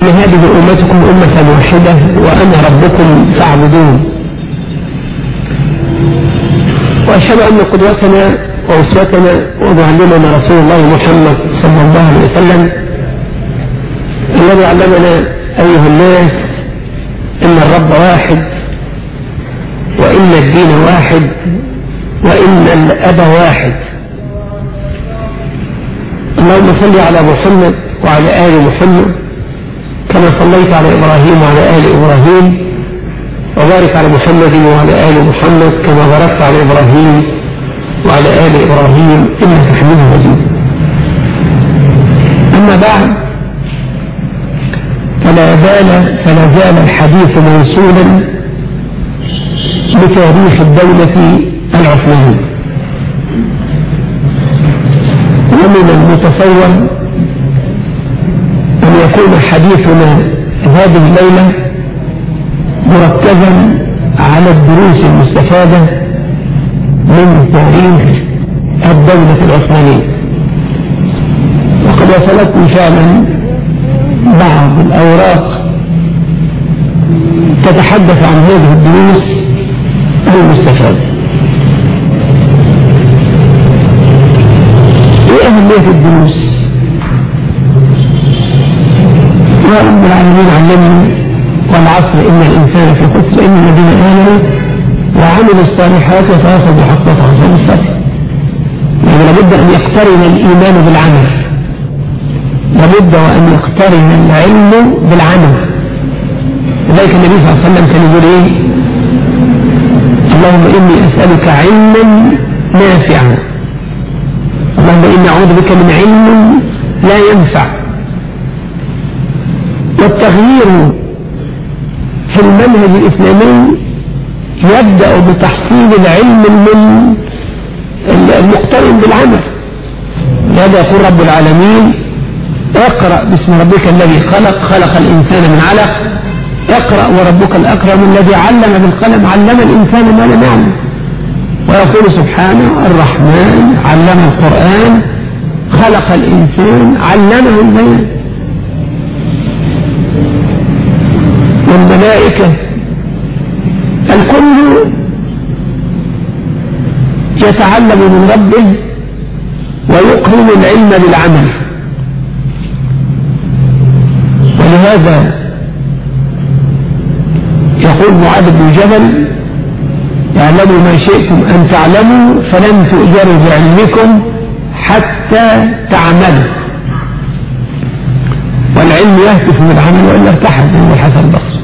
هذه أمتكم أمة واحدة وأنا ربكم فاعبدون وأشهد أن قدوتنا وأسوتنا ومعلمنا رسول الله محمد صلى الله عليه وسلم الذي علمنا أيها الناس إن الرب واحد وإن الدين واحد وإن الأب واحد اللهم صل على محمد وعلى آل محمد كما صليت على إبراهيم وعلى آل إبراهيم وبارك على محمد وعلى آل محمد كما باركت على إبراهيم وعلى آل إبراهيم إنك حميد مجيد أما بعد فلا زال فلا زال الحديث موصولا بتاريخ الدولة العثمانية ومن المتصور أن يكون حديثنا هذه الليلة مركزا على الدروس المستفادة من تاريخ الدولة العثمانية وقد وصلتني فعلا بعض الأوراق تتحدث عن هذه الدروس المستفادة ايه أهمية الدروس ورب العالمين علمني والعصر إن الإنسان في خسر إن الذين آمنوا وعملوا الصالحات وتواصوا بالحق وتواصوا بالصبر يعني لابد أن يقترن الإيمان بالعمل لابد وأن يقترن العلم بالعمل لذلك النبي صلى الله عليه وسلم كان يقول إيه اللهم إني أسألك علما نافعا اللهم إني أعوذ بك من علم لا ينفع والتغيير في المنهج الإسلامي يبدأ بتحصيل العلم من المقترن بالعمل لهذا يقول رب العالمين اقرأ باسم ربك الذي خلق خلق الإنسان من علق اقرأ وربك الأكرم الذي علم بالقلم علم الإنسان ما لم يعلم ويقول سبحانه الرحمن علم القرآن خلق الإنسان علمه البيان والملائكة الكل يتعلم من ربه ويقرن العلم بالعمل ولهذا يقول معاذ بن جبل اعلموا ما شئتم أن تعلموا فلن تؤجروا بعلمكم حتى تعملوا والعلم يهتف بالعمل وإلا ارتحل من الحسن البصري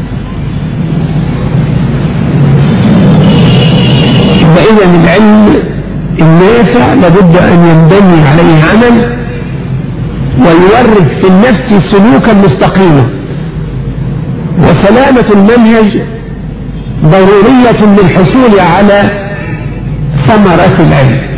فإذا العلم النافع لابد أن ينبني عليه عمل ويورث في النفس سلوكا مستقيما وسلامة المنهج ضرورية للحصول على ثمرة العلم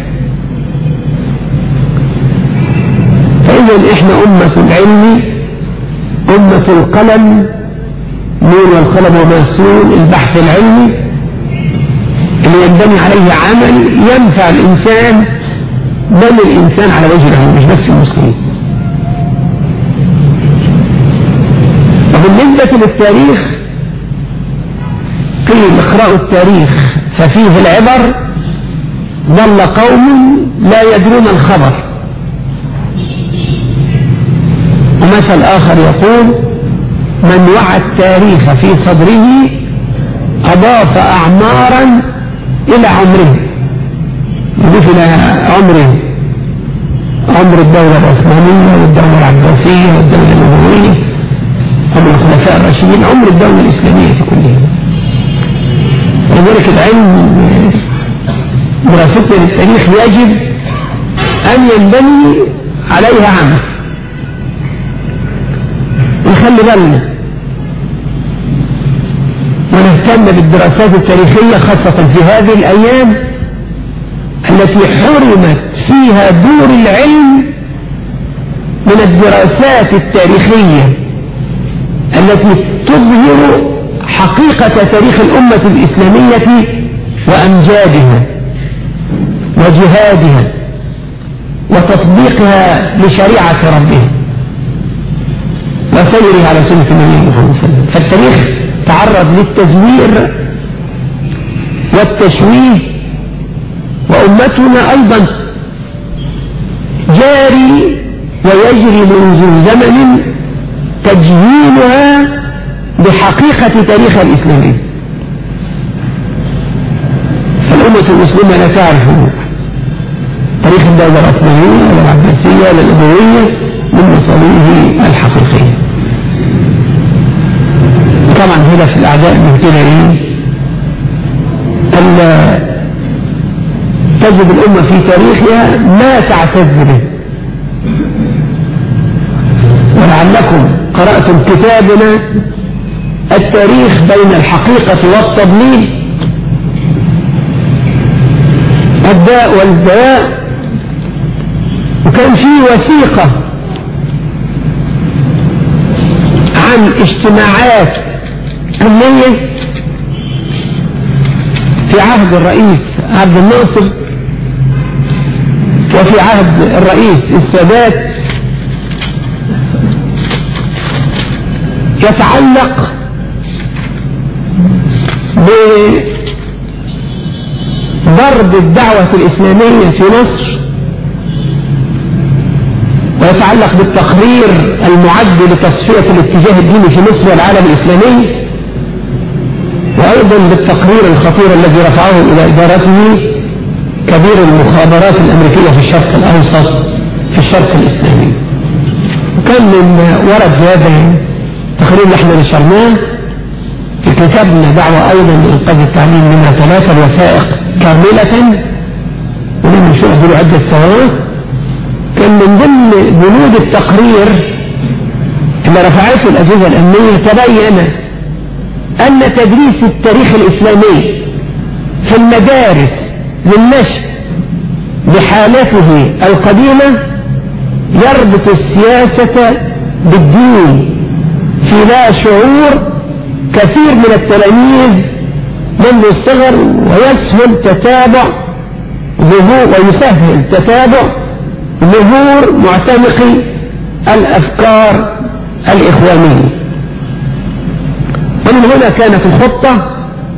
فإذا إحنا أمة العلم أمة القلم نور والقلم وما يسرون البحث العلمي اللي ينبني عليه عمل ينفع الإنسان بل الإنسان على وجه العلم مش بس المسلمين وبالنسبة للتاريخ قيل اقرأوا التاريخ ففيه العبر ضل قوم لا يدرون الخبر ومثل آخر يقول من وعى التاريخ في صدره أضاف أعمارا إلى عمره يضيف إلى عمره عمر الدولة العثمانية والدولة العباسية والدولة الأموية عمر الخلفاء الراشدين عمر الدولة الإسلامية كلها ولذلك العلم دراستنا للتاريخ يجب أن ينبني عليها عمل ونخلي بالنا ونهتم بالدراسات التاريخية خاصة في هذه الأيام التي حرمت فيها دور العلم من الدراسات التاريخية التي تظهر حقيقة تاريخ الأمة الإسلامية وأمجادها وجهادها وتطبيقها لشريعة ربها وسيره على سنة النبي محمد صلى الله عليه وسلم فالتاريخ تعرض للتزوير والتشويه وأمتنا أيضا جاري ويجري منذ زمن تجهيلها بحقيقة تاريخ الإسلامي فالأمة المسلمة لا تعرف تاريخ الدولة العثمانية ولا العباسية ولا الأموية من مصادره الحقيقية طبعا هدف الأعداء من كده إيه؟ ألا تجد الأمة في تاريخها ما تعتز به ولعلكم قرأتم كتابنا التاريخ بين الحقيقة والتضليل الداء والدواء وكان في وثيقة عن اجتماعات أمنية في عهد الرئيس عبد الناصر وفي عهد الرئيس السادات يتعلق بضرب الدعوة الإسلامية في مصر ويتعلق بالتقرير المعد لتصفية الاتجاه الديني في مصر والعالم الإسلامي وأيضا بالتقرير الخطير الذي رفعه إلى إدارته كبير المخابرات الأمريكية في الشرق الأوسط في الشرق الإسلامي وكان من ورد هذا التقرير اللي احنا نشرناه في كتابنا دعوة أيضا لإنقاذ التعليم منها ثلاثة الوثائق كاملة ولم نشوف عدة سنوات كان من ضمن بنود التقرير اللي رفعته الأجهزة الأمنية تبين أن تدريس التاريخ الإسلامي في المدارس للنشء بحالته القديمة يربط السياسة بالدين في لا شعور كثير من التلاميذ منذ الصغر ويسهل تتابع ظهور ويسهل تتابع ظهور معتنقي الأفكار الإخوانية ومن هنا كانت الخطة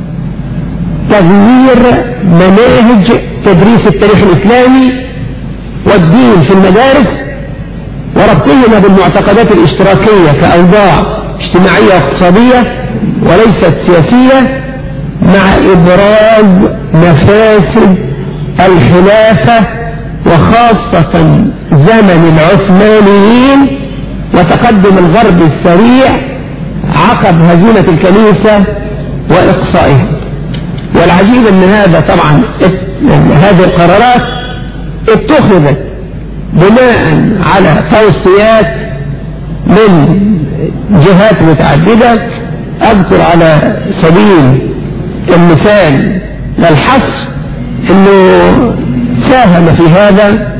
تغيير مناهج تدريس التاريخ الإسلامي والدين في المدارس وربطهما بالمعتقدات الاشتراكية كأوضاع اجتماعية واقتصادية وليست سياسية مع إبراز مفاسد الخلافة وخاصة زمن العثمانيين وتقدم الغرب السريع عقب هزيمة الكنيسة وإقصائها والعجيب أن هذا طبعا هذه القرارات اتخذت بناء على توصيات من جهات متعددة أذكر على سبيل المثال للحصر أنه ساهم في هذا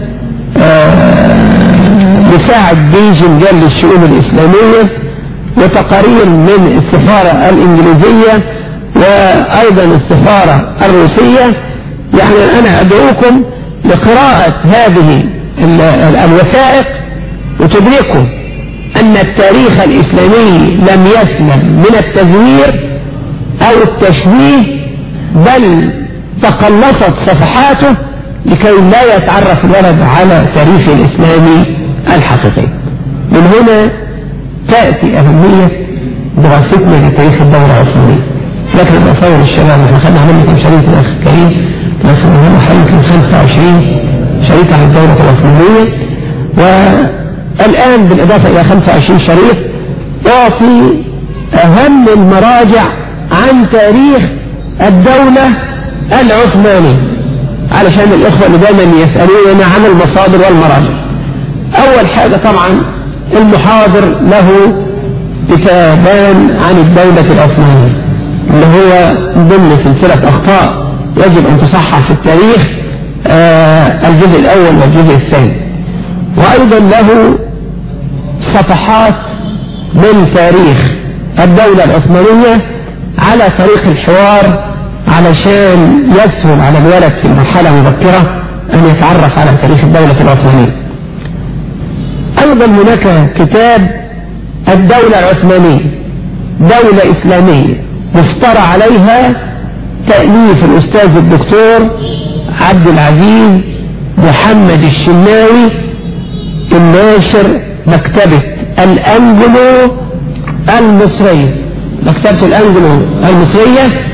مساعد بيجنجال للشؤون الإسلامية وتقارير من السفارة الإنجليزية وأيضا السفارة الروسية يعني أنا أدعوكم لقراءة هذه الوثائق وتدركوا أن التاريخ الإسلامي لم يسلم من التزوير أو التشويه بل تقلصت صفحاته لكي لا يتعرف الولد على تاريخ الإسلامي الحقيقي من هنا تأتي أهمية دراستنا لتاريخ الدولة العثمانية لكن الأصور الشباب احنا خدنا منكم شريط الأخ الكريم لكن هم حوالي 25 شريط عن الدولة العثمانية والآن بالإضافة إلى 25 شريط تعطي أهم المراجع عن تاريخ الدولة العثمانية علشان الإخوة اللي دايما يسألوننا عن المصادر والمراجع أول حاجة طبعا المحاضر له كتابان عن الدولة العثمانية اللي هو ضمن سلسلة أخطاء يجب أن تصحح في التاريخ آه الجزء الأول والجزء الثاني وأيضا له صفحات من تاريخ الدولة العثمانية على طريق الحوار علشان يسهل على الولد في مرحلة مبكرة أن يتعرف على تاريخ الدولة العثمانية أيضا هناك كتاب الدولة العثمانية دولة إسلامية مفترى عليها تأليف الأستاذ الدكتور عبد العزيز محمد الشناوي الناشر مكتبة الأنجلو المصرية مكتبة الأنجلو المصرية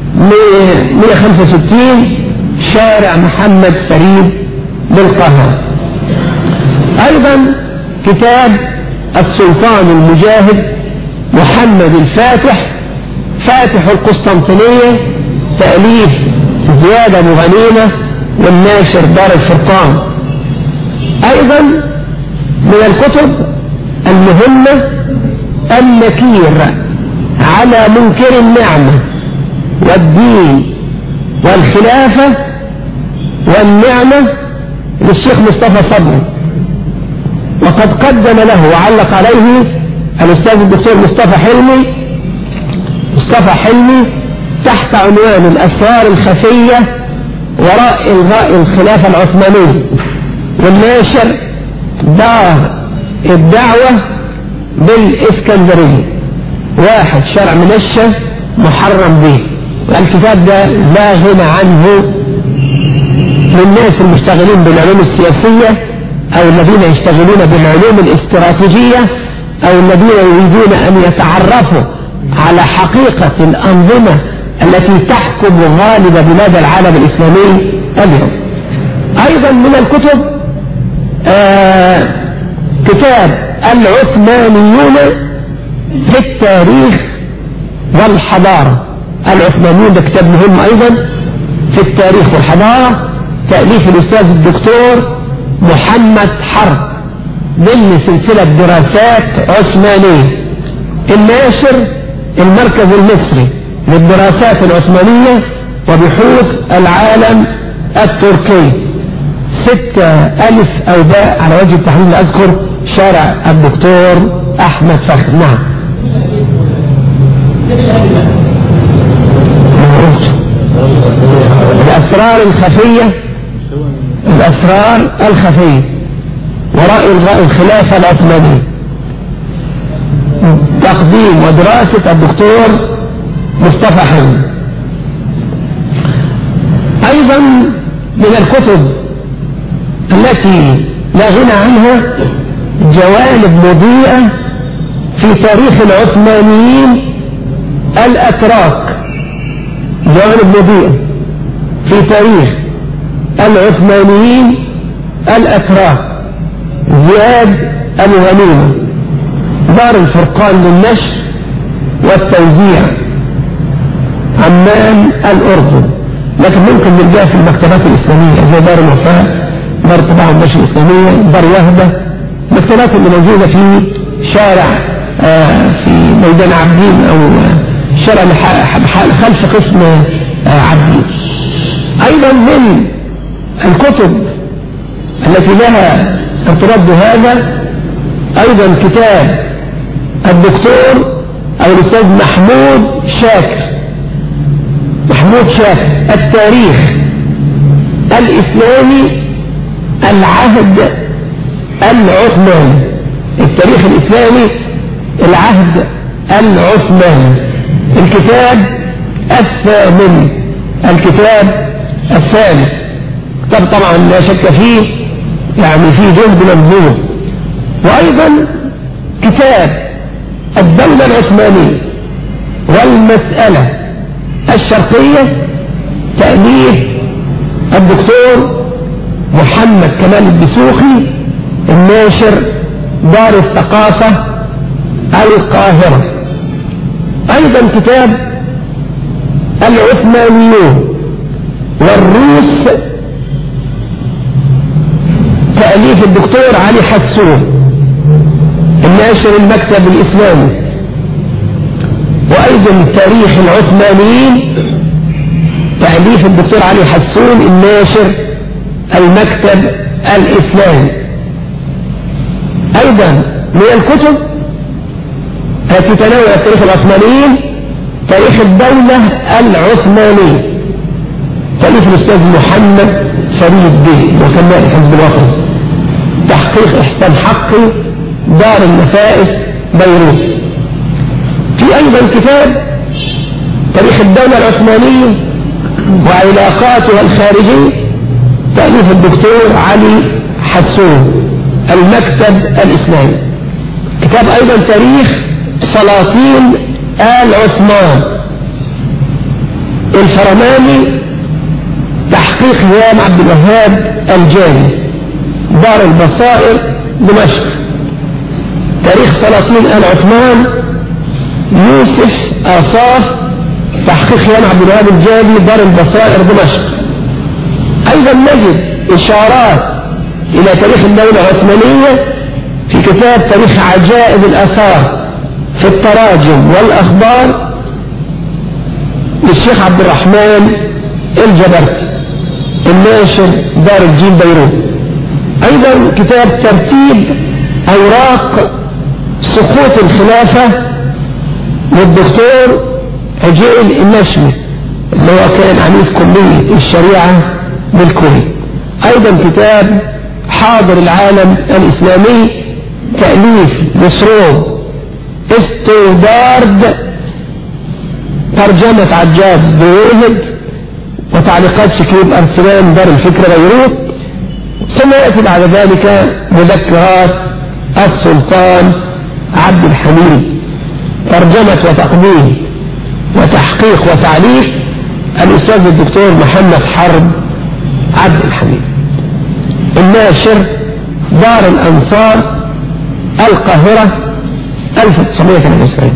165 شارع محمد فريد بالقاهرة أيضا كتاب السلطان المجاهد محمد الفاتح فاتح القسطنطينية تأليف زيادة مغنيمة والناشر دار الفرقان أيضا من الكتب المهمة النكير على منكر النعمة والدين والخلافة والنعمة للشيخ مصطفى صبري وقد قدم له وعلق عليه الأستاذ الدكتور مصطفى حلمي مصطفى حلمي تحت عنوان الأسرار الخفية وراء إلغاء الخلافة العثمانية والناشر دار الدعوة بالإسكندرية واحد شرع منشة محرم به الكتاب ده لا غنى عنه للناس المشتغلين بالعلوم السياسية أو الذين يشتغلون بالعلوم الاستراتيجية أو الذين يريدون أن يتعرفوا على حقيقة الأنظمة التي تحكم غالب بلاد العالم الإسلامي اليوم أيضا من الكتب آه كتاب العثمانيون في التاريخ والحضارة العثمانيون ده كتاب مهم أيضا في التاريخ والحضارة تأليف الأستاذ الدكتور محمد حرب ضمن سلسلة دراسات عثمانية الناشر المركز المصري للدراسات العثمانية وبحوث العالم التركي ستة ألف أو باء على وجه التحليل أذكر شارع الدكتور أحمد فخر نعم الأسرار الخفية الأسرار الخفية وراء إلغاء الخلافة العثمانية تقديم ودراسة الدكتور مصطفى حمد أيضا من الكتب التي لا غنى عنها جوانب مضيئة في تاريخ العثمانيين الأتراك جوانب مضيئة في تاريخ العثمانيين الأتراك زياد أبو غنيمة دار الفرقان للنشر والتوزيع عمان الأردن لكن ممكن نلقاها في المكتبات الإسلامية زي دار الوفاء دار الطباعة والنشر الإسلامية دار وهبة المكتبات اللي موجودة في شارع آه في ميدان عابدين أو شارع خلف قسم آه عابدين أيضا من الكتب التي لها ارتباط بهذا أيضا كتاب الدكتور أو الأستاذ محمود شاكر محمود شاكر التاريخ الإسلامي العهد العثماني التاريخ الإسلامي العهد العثماني الكتاب الثامن الكتاب الثالث كتاب طبعا لا شك فيه يعني فيه جهد مبذول وأيضا كتاب الدولة العثمانية والمسألة الشرقية تأليف الدكتور محمد كمال الدسوقي الناشر دار الثقافة القاهرة أيضا كتاب العثمانيون والروس تأليف الدكتور علي حسون الناشر المكتب الإسلامي وأيضا تاريخ العثمانيين تأليف الدكتور علي حسون الناشر المكتب الإسلامي أيضا من الكتب التي تناولت تاريخ العثمانيين تاريخ الدولة العثمانية تأليف الأستاذ محمد فريد بيه وكان الحزب الوطني تحقيق إحسان حقي دار النفائس بيروت في أيضا كتاب تاريخ الدولة العثمانية وعلاقاتها الخارجية تأليف الدكتور علي حسون المكتب الإسلامي كتاب أيضا تاريخ سلاطين آل عثمان الفرماني تحقيق هيام عبد الوهاب الجاني دار البصائر دمشق تاريخ سلاطين آل عثمان يوسف آصاف تحقيق هيام عبد الوهاب الجاني دار البصائر دمشق أيضا نجد إشارات إلى تاريخ الدولة العثمانية في كتاب تاريخ عجائب الآثار في التراجم والأخبار للشيخ عبد الرحمن الجبرتي الناشر دار الجيل بيروت أيضا كتاب ترتيب أوراق سقوط الخلافة للدكتور عجيل النشمي اللي هو كان عميد كلية الشريعة بالكويت أيضا كتاب حاضر العالم الإسلامي تأليف مسروق استودارد ترجمة عجاب بوهد وتعليقات شكيب أرسلان دار الفكرة بيروت ثم يأتي بعد ذلك مذكرات السلطان عبد الحميد ترجمة وتقديم وتحقيق وتعليق الأستاذ الدكتور محمد حرب عبد الحميد الناشر دار الأنصار القاهرة 1998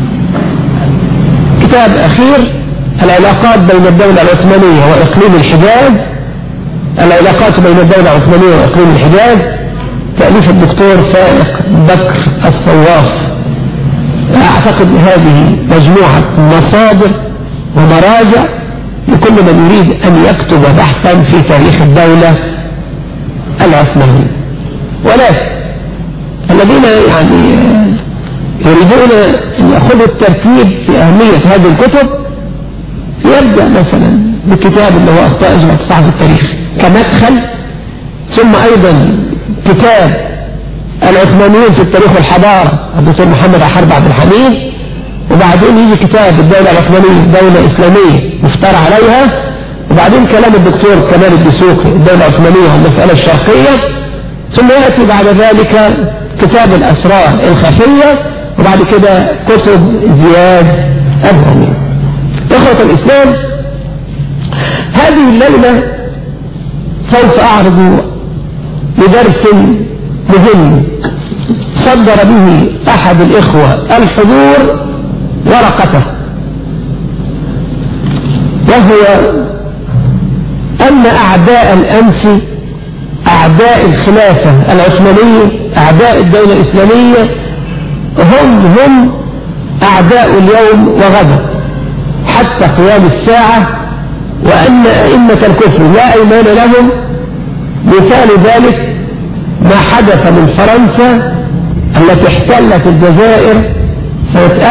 كتاب أخير العلاقات بين الدولة العثمانية وإقليم الحجاز العلاقات بين الدولة العثمانية وإقليم الحجاز تأليف الدكتور فائق بكر الصواف أعتقد هذه مجموعة مصادر ومراجع لكل من يريد أن يكتب بحثا في تاريخ الدولة العثمانية ولكن الذين يعني يريدون أن يأخذوا الترتيب في أهمية هذه الكتب يبدأ مثلا بكتاب اللي هو أخطاء إجماع صحف التاريخ كمدخل ثم أيضا كتاب العثمانيين في التاريخ والحضارة الدكتور محمد حرب عبد الحميد وبعدين يجي كتاب الدولة العثمانية دولة إسلامية مفترى عليها وبعدين كلام الدكتور كمال الدسوقي الدولة العثمانية والمسألة الشرقية ثم يأتي بعد ذلك كتاب الأسرار الخفية وبعد كده كتب زياد أبهمي إخوة الإسلام هذه الليلة سوف أعرض لدرس مهم صدر به أحد الإخوة الحضور ورقته وهو أن أعداء الأمس أعداء الخلافة العثمانية أعداء الدولة الإسلامية هم هم أعداء اليوم وغدا حتى قيام الساعة وأن أئمة الكفر لا أيمان لهم مثال ذلك ما حدث من فرنسا التي احتلت الجزائر سنة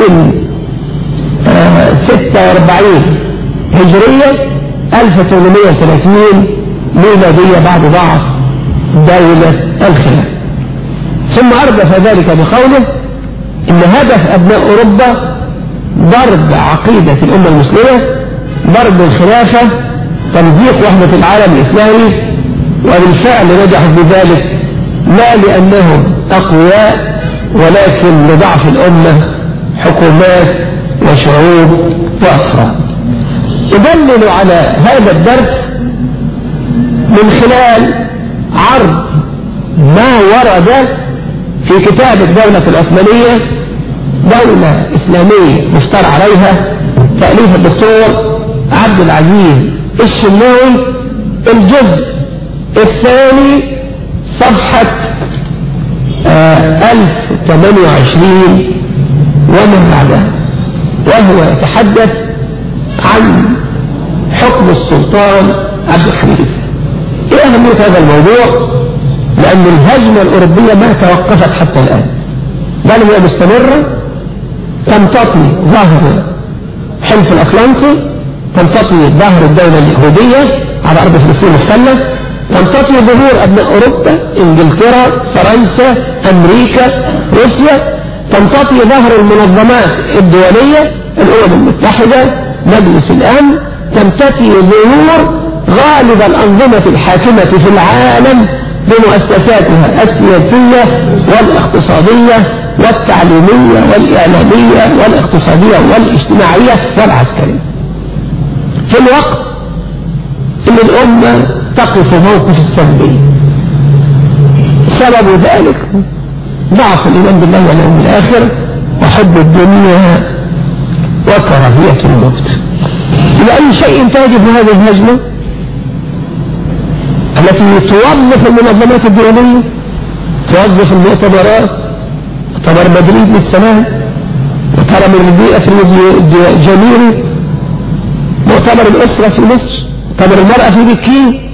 1246 هجرية 1830 ميلادية بعد ضعف دولة الخلافة ثم أردف ذلك بقوله إن هدف أبناء أوروبا ضرب عقيدة الأمة المسلمة ضرب الخلافة تمزيق وحدة العالم الإسلامي وبالفعل نجحوا بذلك لا لأنهم أقوياء ولكن لضعف الأمة حكومات وشعوب وأفراد يدلل على هذا الدرس من خلال عرض ما ورد في كتاب الدولة العثمانية دولة إسلامية مفترى عليها تأليف الدكتور عبد العزيز الشناوي الجزء الثاني صفحة آه 1028 ومن بعدها وهو يتحدث عن حكم السلطان عبد الحميد ايه اهمية هذا الموضوع لان الهجمة الاوروبية ما توقفت حتى الان بل هي مستمرة تمتطي ظهر حلف الاطلنطي تمتطي ظهر الدولة اليهودية على ارض فلسطين المحتلة تمتطي ظهور ابناء اوروبا انجلترا فرنسا امريكا روسيا تمتطي ظهر المنظمات الدولية الأمم المتحدة مجلس الأمن تمتطي ظهور غالب الأنظمة الحاكمة في العالم بمؤسساتها السياسية والاقتصادية والتعليمية والإعلامية والاقتصادية والاجتماعية والعسكرية في الوقت ان الامة تقف موقف السلبية سبب ذلك ضعف الايمان بالله واليوم الاخر وحب الدنيا وكراهية الموت لأي شيء تجد هذه الهجمة التي توظف المنظمات الدولية توظف المؤتمرات مؤتمر مدريد للسلام مؤتمر البيئة في الجميل مؤتمر الأسرة في مصر مؤتمر المرأة في بكين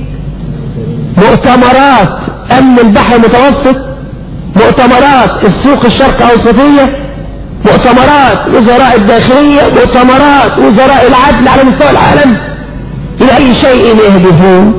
مؤتمرات أمن البحر المتوسط مؤتمرات السوق الشرق أوسطية مؤتمرات وزراء الداخلية مؤتمرات وزراء العدل على مستوى العالم إلى أي شيء يهدفون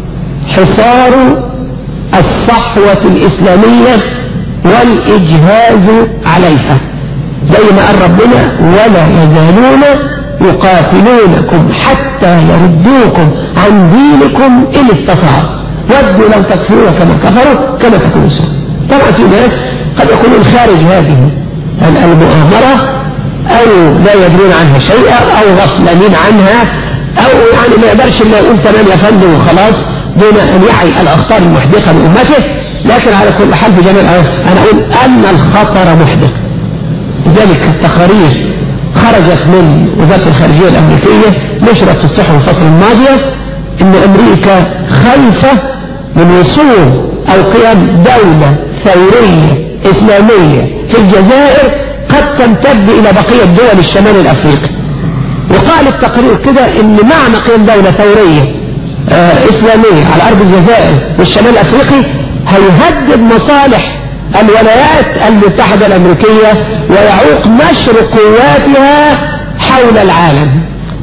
حصار الصحوة الإسلامية والإجهاز عليها زي ما قال ربنا ولا يزالون يقاتلونكم حتى يردوكم عن دينكم إن استطاعوا ودوا لو تكفرون كما كفروا كما تكونوا سوء طبعا في ناس قد يكونون خارج هذه المؤامرة أو لا يدرون عنها شيئا أو غفلانين عنها أو يعني ما يقدرش إلا يقول تمام يا فندم وخلاص دون أن يعي الأخطار المحدقة لأمته لكن على كل حال في جميع أنا أقول أن الخطر محدق لذلك التقارير خرجت من وزارة الخارجية الأمريكية نشرت في الصحف الفترة الماضية أن أمريكا خايفة من وصول أو قيام دولة ثورية إسلامية في الجزائر قد تمتد إلى بقية دول الشمال الأفريقي وقال التقرير كده أن معنى قيام دولة ثورية آه إسلامية على أرض الجزائر والشمال الأفريقي هيهدد مصالح الولايات المتحدة الأمريكية ويعوق نشر قواتها حول العالم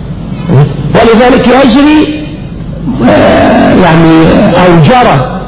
ولذلك يجري آه، يعني أو جرى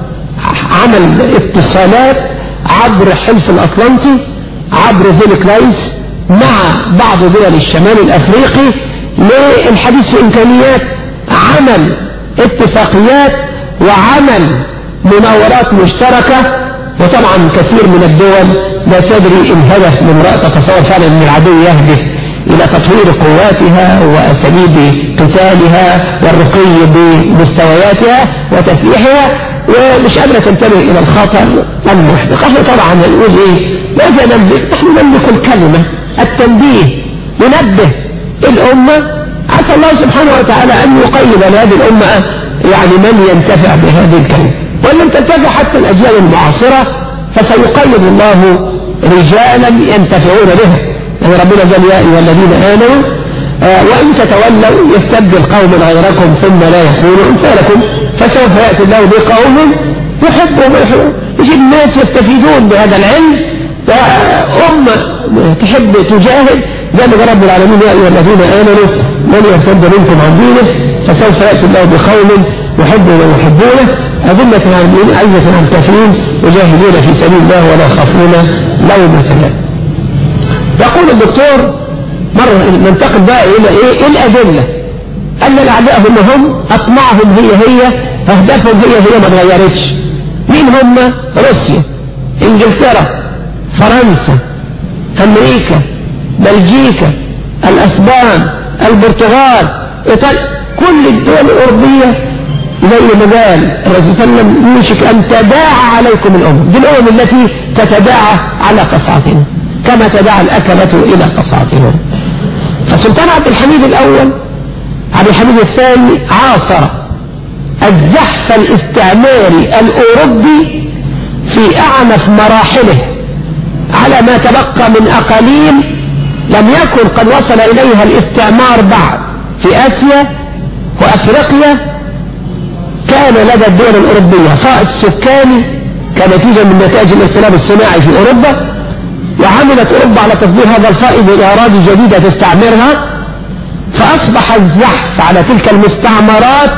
عمل اتصالات عبر حلف الأطلنطي عبر فيلكلايس مع بعض دول الشمال الأفريقي للحديث في إمكانيات عمل اتفاقيات وعمل مناورات مشتركة وطبعا كثير من الدول لا تدري الهدف من رأى تتصور فعلا ان العدو يهدف الى تطوير قواتها واساليب قتالها والرقي بمستوياتها وتسليحها ومش قادرة تنتبه الى الخطر المحدق احنا طبعا نقول ايه ماذا نملك نحن نملك الكلمة التنبيه ننبه الامة عسى الله سبحانه وتعالى ان يقيد لهذه الامة يعني من ينتفع بهذه الكلمة وان لم تنتفع حتى الاجيال المعاصرة فسيقيد الله رجالا ينتفعون بها يعني ربنا قال يا أيها الذين آمنوا آه وإن تتولوا يستبدل قوما غيركم ثم لا يكونوا أمثالكم فسوف يأتي الله بقوم يحبهم ويحبهم يجي الناس يستفيدون بهذا العلم وأمة تحب تجاهد زي ما رب العالمين يا أيها الذين آمنوا من يرتد منكم عن دينه فسوف يأتي الله بقوم يحبهم ويحبونه أذلة عن المؤمنين عزة عن الكافرين يجاهدون في سبيل الله ولا يخافون لومة لائم يقول الدكتور مرة ننتقل بقى إلى إيه الأدلة أن الأعداء هم هم أطماعهم هي هي أهدافهم هي هي ما تغيرتش مين هم روسيا إنجلترا فرنسا أمريكا بلجيكا الأسبان البرتغال إيطاليا كل الدول الأوروبية زي ما قال الرسول صلى الله عليه وسلم يوشك أن تداعى عليكم الأمم دي الأمم التي تتداعى على قصعتنا كما تداعى الأكلة إلى قصعتهم فسلطان عبد الحميد الأول عبد الحميد الثاني عاصر الزحف الاستعماري الأوروبي في أعنف مراحله على ما تبقى من أقاليم لم يكن قد وصل إليها الاستعمار بعد في آسيا وأفريقيا كان لدى الدول الأوروبية فائض سكاني كنتيجة من نتائج الانقلاب الصناعي في أوروبا وعملت أوروبا على تصدير هذا الفائض إلى أراضي جديدة تستعمرها فأصبح الزحف على تلك المستعمرات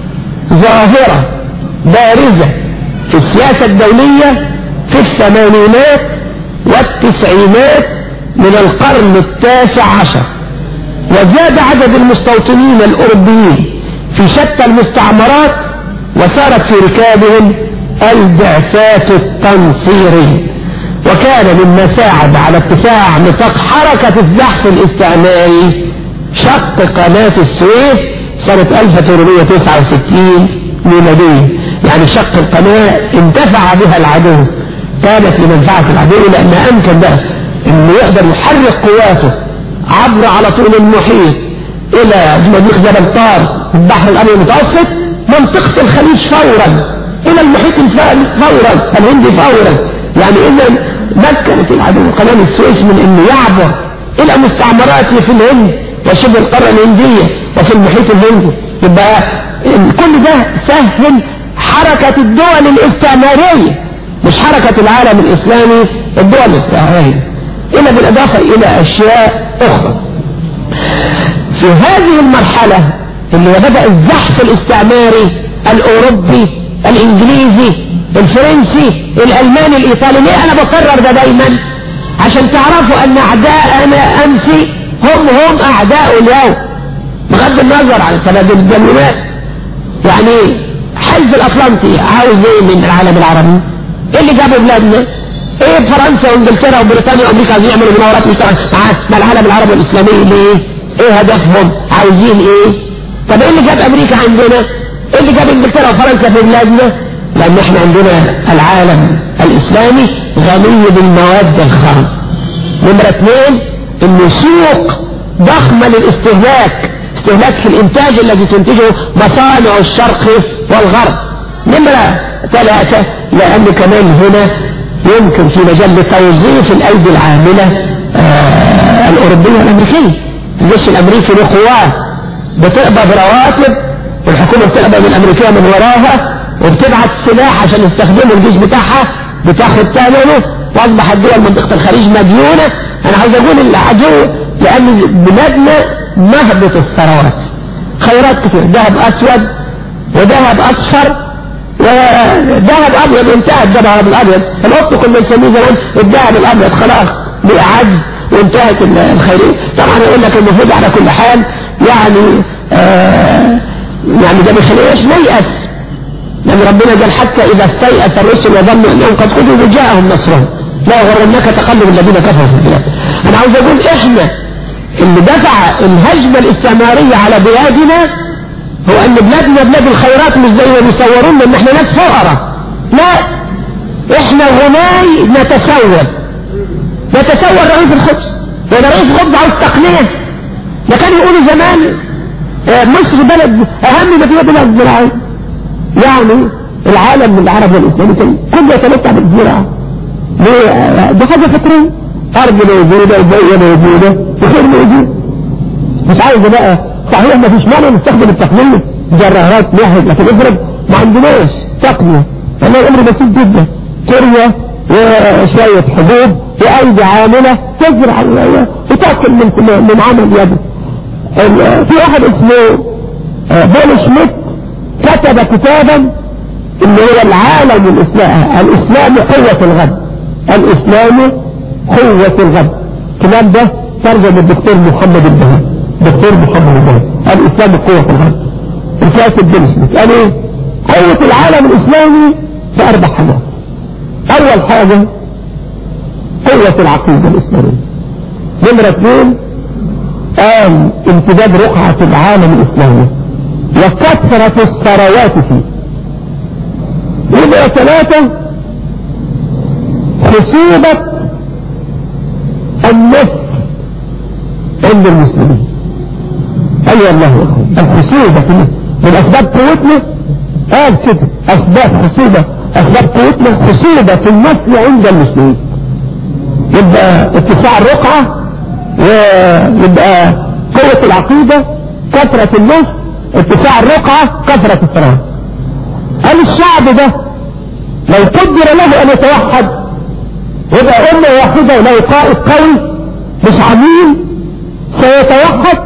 ظاهرة بارزة في السياسة الدولية في الثمانينات والتسعينات من القرن التاسع عشر وزاد عدد المستوطنين الأوروبيين في شتى المستعمرات وسارت في ركابهم البعثات التنصيرية وكان مما ساعد على اتساع نطاق حركة الزحف الاستعماري شق قناة السويس سنة 1869 ميلادية يعني شق القناة انتفع بها العدو كانت لمنفعة العدو لأنها أمكن بقى أنه يقدر يحرك قواته عبر على طول المحيط إلى مضيق جبل طار في البحر الأبيض المتوسط منطقة الخليج فورا إلى المحيط فورا الهندي فورا يعني إذا مكنت العدو قناة السويس من أنه يعبر إلى مستعمراته في الهند وشبه القارة الهندية وفي المحيط الهندي يبقى كل ده سهل حركة الدول الاستعمارية مش حركة العالم الإسلامي الدول الاستعمارية إلا بالإضافة إلى أشياء أخرى في هذه المرحلة اللي بدأ الزحف الاستعماري الأوروبي الإنجليزي الفرنسي الألماني الإيطالي ليه أنا بكرر ده دايما عشان تعرفوا أن أعداءنا أمس هم هم أعداء اليوم بغض النظر عن تبادل الجنونات يعني حلف الأطلنطي عاوز ايه من العالم العربي ايه اللي جابوا بلادنا ايه فرنسا وانجلترا وبريطانيا وامريكا عايزين يعملوا مناورات مشتركه مع العالم العربي والاسلامي ليه ايه هدفهم عاوزين ايه طب ايه اللي جاب امريكا عندنا ايه اللي جاب انجلترا وفرنسا في بلادنا لان احنا عندنا العالم الاسلامي غني بالمواد الخام نمرة اثنين انه سوق ضخمة للاستهلاك استهلاك في الانتاج الذي تنتجه مصانع الشرق والغرب نمرة ثلاثة لانه كمان هنا يمكن في مجال توظيف الايدي العاملة آه الاوروبية والامريكية الجيش الامريكي له قوات بتقبض رواتب والحكومة بتقبض الامريكية من وراها وبتبعت سلاح عشان يستخدموا الجيش بتاعها بتاخد ثمنه واصبح الدول منطقة الخليج مديونة انا عاوز اقول العدو لان بلادنا مهبط الثروات خيرات كتير ذهب اسود وذهب اصفر وذهب ابيض انتهى الذهب الابيض القط كنا نسميه زمان الذهب الابيض خلاص بقى عجز وانتهت الخيرية طبعا يقول لك المفروض على كل حال يعني آه يعني ده ما يخليناش نيأس لأن ربنا قال حتى إذا استيأس الرسل وظنوا أنهم قد كذبوا جاءهم نصرهم لا يغرنك تقلب الذين كفروا في البلاد أنا عاوز أقول إحنا اللي دفع الهجمة الاستعمارية على بلادنا هو أن بلادنا بلاد الخيرات مش زي ما بيصورون إن إحنا ناس فقراء لا إحنا غناي نتسول نتسول رغيف الخبز ولا رغيف الخبز عاوز تقنية ده كانوا يقولوا زمان مصر بلد أهم ما فيها بلد زراعية يعني العالم العربي والإسلامي كله يتمتع بالزراعة ليه؟ ده حاجة فكرية أرض موجودة وبيئة موجودة وخير موجود مش عايزة بقى صحيح ما فيش مانع نستخدم التقنية جرارات نحن لكن افرض ما عندناش تقنية أنا الأمر بسيط جدا قرية وشوية حبوب وأيدي عاملة تزرع وتأكل من من عمل يده في واحد اسمه بول شميت كتب كتابا اللي هو العالم الإسلامي الإسلام قوة الغد الإسلام قوة الغد الكلام ده ترجم الدكتور محمد البهي دكتور محمد البهي الإسلام قوة الغد رسالة البنسمت قال ايه قوة العالم الإسلامي في أربع حاجات أول حاجة قوة العقيدة الإسلامية نمرة اثنين قال امتداد رقعة العالم الإسلامي وكثرة الثروات فيه نمرة ثلاثة خصوبة النفس عند المسلمين أيها الله الخصوبة في النفس من أسباب قوتنا قال كده أسباب خصوبة أسباب قوتنا خصوبة في النسل عند المسلمين يبقى اتساع الرقعة ويبقى قوة العقيدة كثرة النسل اتساع الرقعة كثرة الثروات قال الشعب ده لو قدر له أن يتوحد يبقى أمة واحدة ولو قائد قوي مش عميل سيتوحد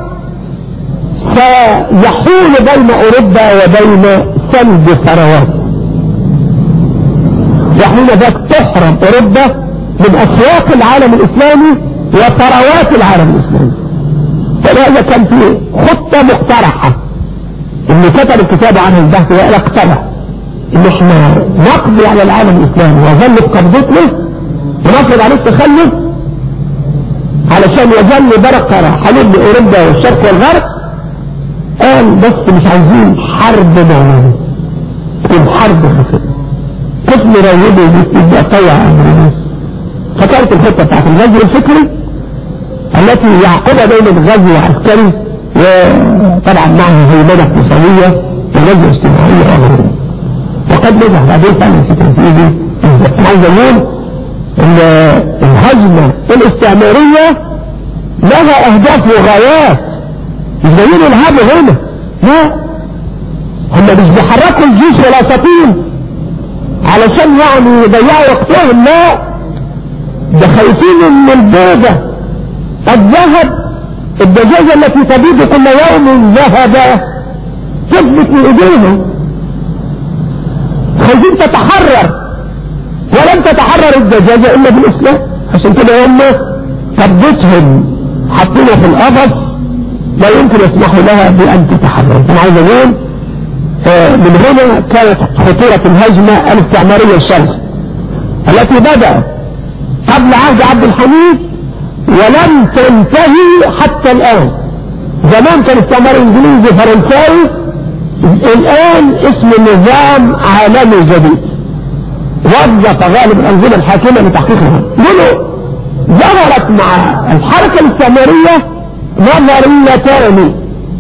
سيحول بين أوروبا وبين سلب ثروات وحين ذاك تحرم أوروبا من أسواق العالم الإسلامي وثروات العالم الإسلامي فلهذا كان في خطة مقترحة اللي كتب الكتاب عنه البحث وقال اقترح ان احنا نقضي على العالم الإسلامي وظل بقبضتنا ونفرض عليه التخلف علشان يظل برقة حلول لأوروبا والشرق والغرب قال بس مش عايزين حرب معنوية تكون حرب خفيفة كيف نروده بس يبقى طيع أمرنا فكانت الخطة بتاعت الغزو الفكري التي يعقبها دايما غزو عسكري وطبعا معه هيمنة اقتصادية وغزو اجتماعية وغيرها وقد نجح بعدين فعلا في تنفيذه عايز اقول ان الهجمة الاستعمارية لها اهداف وغايات مش جايين يلعبوا هنا لا هم مش بيحركوا الجيش والاساطيل علشان يعني يضيعوا وقتهم لا ده خايفين من البيضة الذهب الدجاجة التي تبيض كل يوم ذهب تثبت من ايديهم خايفين تتحرر ولم تتحرر الدجاجة الا بالاسلام عشان كده هم ثبتهم حطينا في القفص لا يمكن يسمحوا لها بان تتحرر انا عايز اقول من هنا كانت خطورة الهجمة الاستعمارية الشرسة التي بدأت قبل عهد عبد الحميد ولم تنتهي حتى الآن زمان كان استعمار انجليزي فرنساوي الآن اسم نظام عالمي جديد وظف غالب الأنظمة الحاكمة لتحقيقها قولوا ظهرت مع الحركة الاستعمارية نظريتان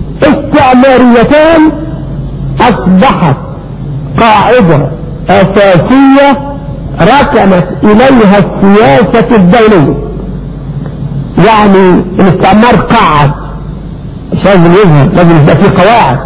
استعماريتان أصبحت قاعدة أساسية ركنت إليها السياسة الدولية يعني الاستعمار قاعد مش لازم يظهر لازم يبقى في قواعد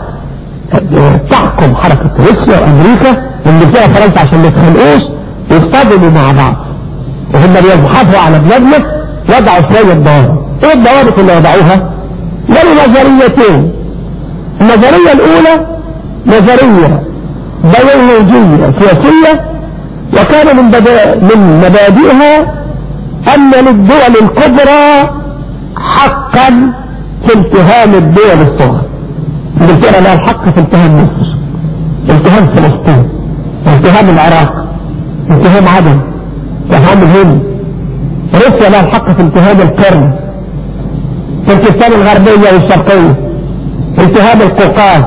تحكم حركة روسيا وأمريكا وانجلترا وفرنسا عشان ما يتخانقوش يصطدموا مع بعض وهم بيزحفوا على بلادنا وضعوا شوية ضوابط ايه الضوابط اللي وضعوها؟ قالوا نظريتين النظرية الأولى نظرية بيولوجية سياسية وكان من, بدا من مبادئها أن للدول الكبرى حقا في التهام الدول الصغرى انجلترا لها الحق في التهام مصر التهام فلسطين التهام العراق التهام عدن التهام الهند روسيا لها الحق في التهام القرن تركستان الغربية والشرقية التهام القوقاز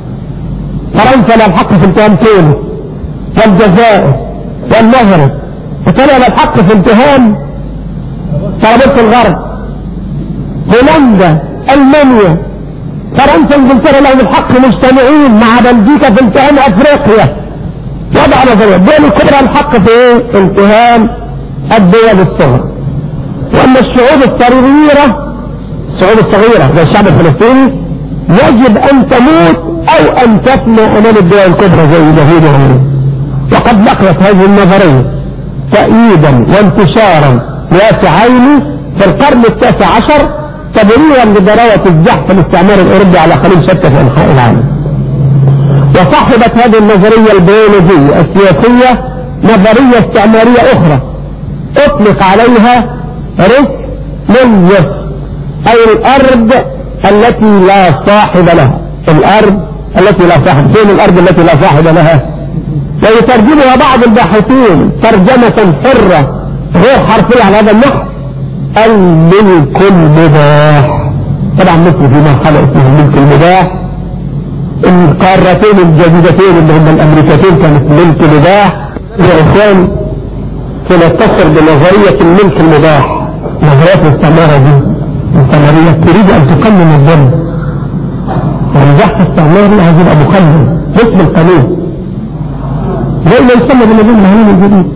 فرنسا لها الحق في التهام تونس والجزائر والمغرب وكان لها الحق في التهام طرابلس الغرب هولندا المانيا فرنسا انجلترا لهم الحق مجتمعين مع بلجيكا في التهام افريقيا وضع نظرية الدول الكبرى الحق في ايه؟ التهام الدول الصغرى واما الشعوب الصغيرة الشعوب الصغيرة زي الشعب الفلسطيني يجب ان تموت او ان تفنى امام الدول الكبرى زي اليهود وغيرهم وقد بقيت هذه النظرية تأييدا وانتشارا واسعين في القرن التاسع عشر تبريرا لضراوة الزحف الاستعمار الاوروبي على قليل شتى في انحاء العالم وصاحبت هذه النظرية البيولوجية السياسية نظرية استعمارية اخرى اطلق عليها رس لليس اي الارض التي لا صاحب لها الارض التي لا صاحب فين الارض التي لا صاحب لها ويترجمها بعض الباحثين ترجمة حرة غير حرفية على هذا النحو الملك المباح طبعا مصر في مرحلة اسمها الملك المباح القارتين الجديدتين اللي هم الامريكتين كانت ملك مباح يا اخوان تنتصر بنظرية الملك المباح نظريات الاستعمارة دي الاستعمارية تريد ان تقنن الظلم والزحف الاستعماري عايز يبقى مقنن باسم القانون زي ما يسمى بالنظام العالمي الجديد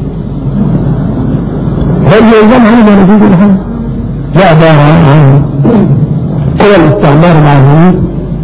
هل يلزم عنه نزيد الحال لا ده عن قوى الاستعمار العالمي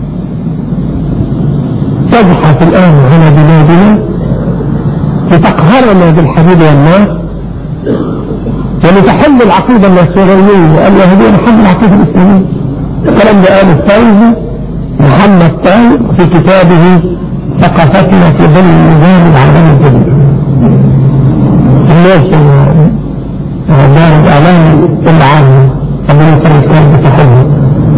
تزحف الآن على بلادنا لتقهرنا بالحديد والنار ولتحل العقيدة النصرانية اليهودية محل العقيدة الإسلامية الكلام ده قال الفوزي محمد طارق في كتابه ثقافتنا في ظل النظام العالمي الجديد الناس دار الإعلام العام ربنا يفرج كان بصاحبها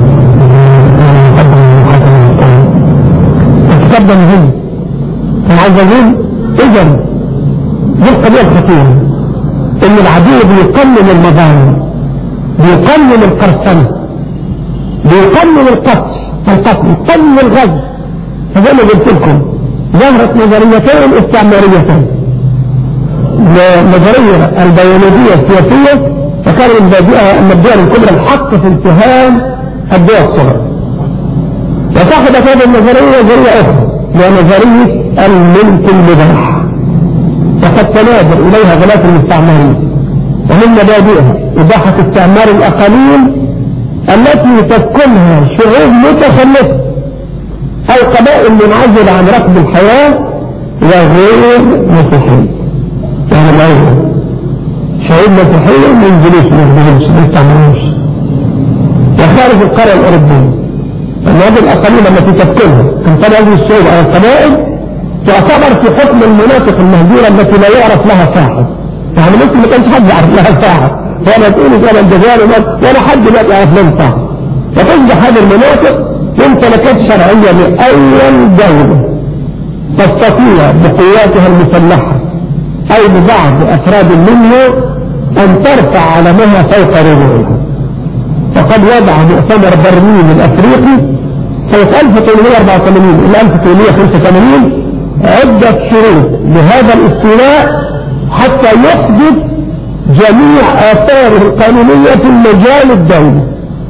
يقدم المحاسبة الإسلام الكتاب ده مهم أنا عايز أقول إذا دي القضية الخطيرة إن العدو بيقلل المظالم بيقلل القرصنة بيقلل القتل القتل يقلل الغزو فزي ما قلت لكم ظهرت نظريتين استعماريتين النظرية البيولوجية السياسية وكان المبادئها أن الدول الكبرى الحق في انتهام الدول الصغرى وصاحبت هذه النظرية نظرية أخرى وهي نظرية الملك المباح وقد تنادر إليها غلاف المستعمرين ومن مبادئها إباحة استعمار الأقاليم التي تسكنها شعوب متخلفة أو قبائل منعزلة عن ركب الحياة وغير مسيحية يعني الأول شعوب مسيحية ما ينزلوش ما ينزلوش ما يستعملوش وخارج القرية الأوروبية أن هذه الأقاليم التي تسكنها من هذه الشعوب أو القبائل تعتبر في حكم المناطق المهجورة التي لا يعرف لها صاحب يعني ممكن ما كانش حد يعرف لها صاحب ولا تقول زي الجزائر ولا حد لا يعرف لها صاحب وتصبح هذه المناطق ممتلكات شرعية لأي دولة تستطيع بقواتها المسلحة أي ببعض أفراد منها أن ترفع علمها فوق رجوعها وقد وضع مؤتمر برلين الأفريقي سنة 1884 إلى 1885 عدة شروط لهذا الاستيلاء حتى يحدث جميع آثاره القانونية في المجال الدولي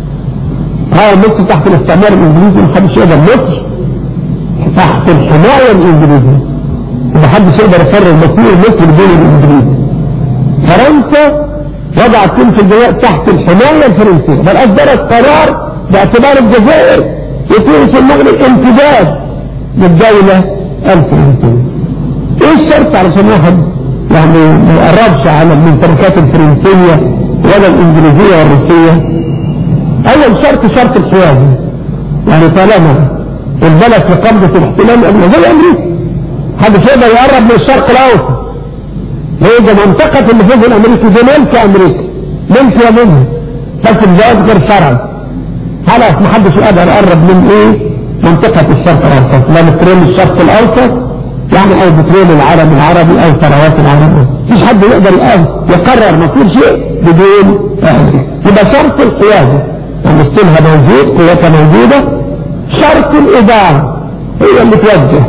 ها مصر تحت الاستعمار الإنجليزي محدش يقدر مصر تحت الحماية الإنجليزية محدش يقدر يقرر مصير مصر بدون الإنجليزي فرنسا وضعت تلك الجزائر تحت الحماية الفرنسية بل أصدرت قرار باعتبار الجزائر يكون المغرب امتداد للدولة الفرنسية ايه الشرط علشان واحد يعني ما يقربش على الممتلكات الفرنسية ولا الانجليزية والروسية اول شرط شرط الحيازة يعني طالما البلد في قبضة الاحتلال الامريكي زي امريكا محدش يقدر يقرب من الشرق الاوسط هي منطقة النفوذ الامريكي دي ملك امريكا ملك يمنها لكن جواز غير شرعي خلاص محدش يقدر يقرب من ايه منطقة الشرق الاوسط لا بترول الشرق الاوسط يعني او بترول العالم العربي او ثروات العالم مفيش حد يقدر يقرر مصير شيء بدون امريكا يبقى شرط القيادة يعني ستيلها موجود قوتها موجودة شرط الادارة هي اللي توجه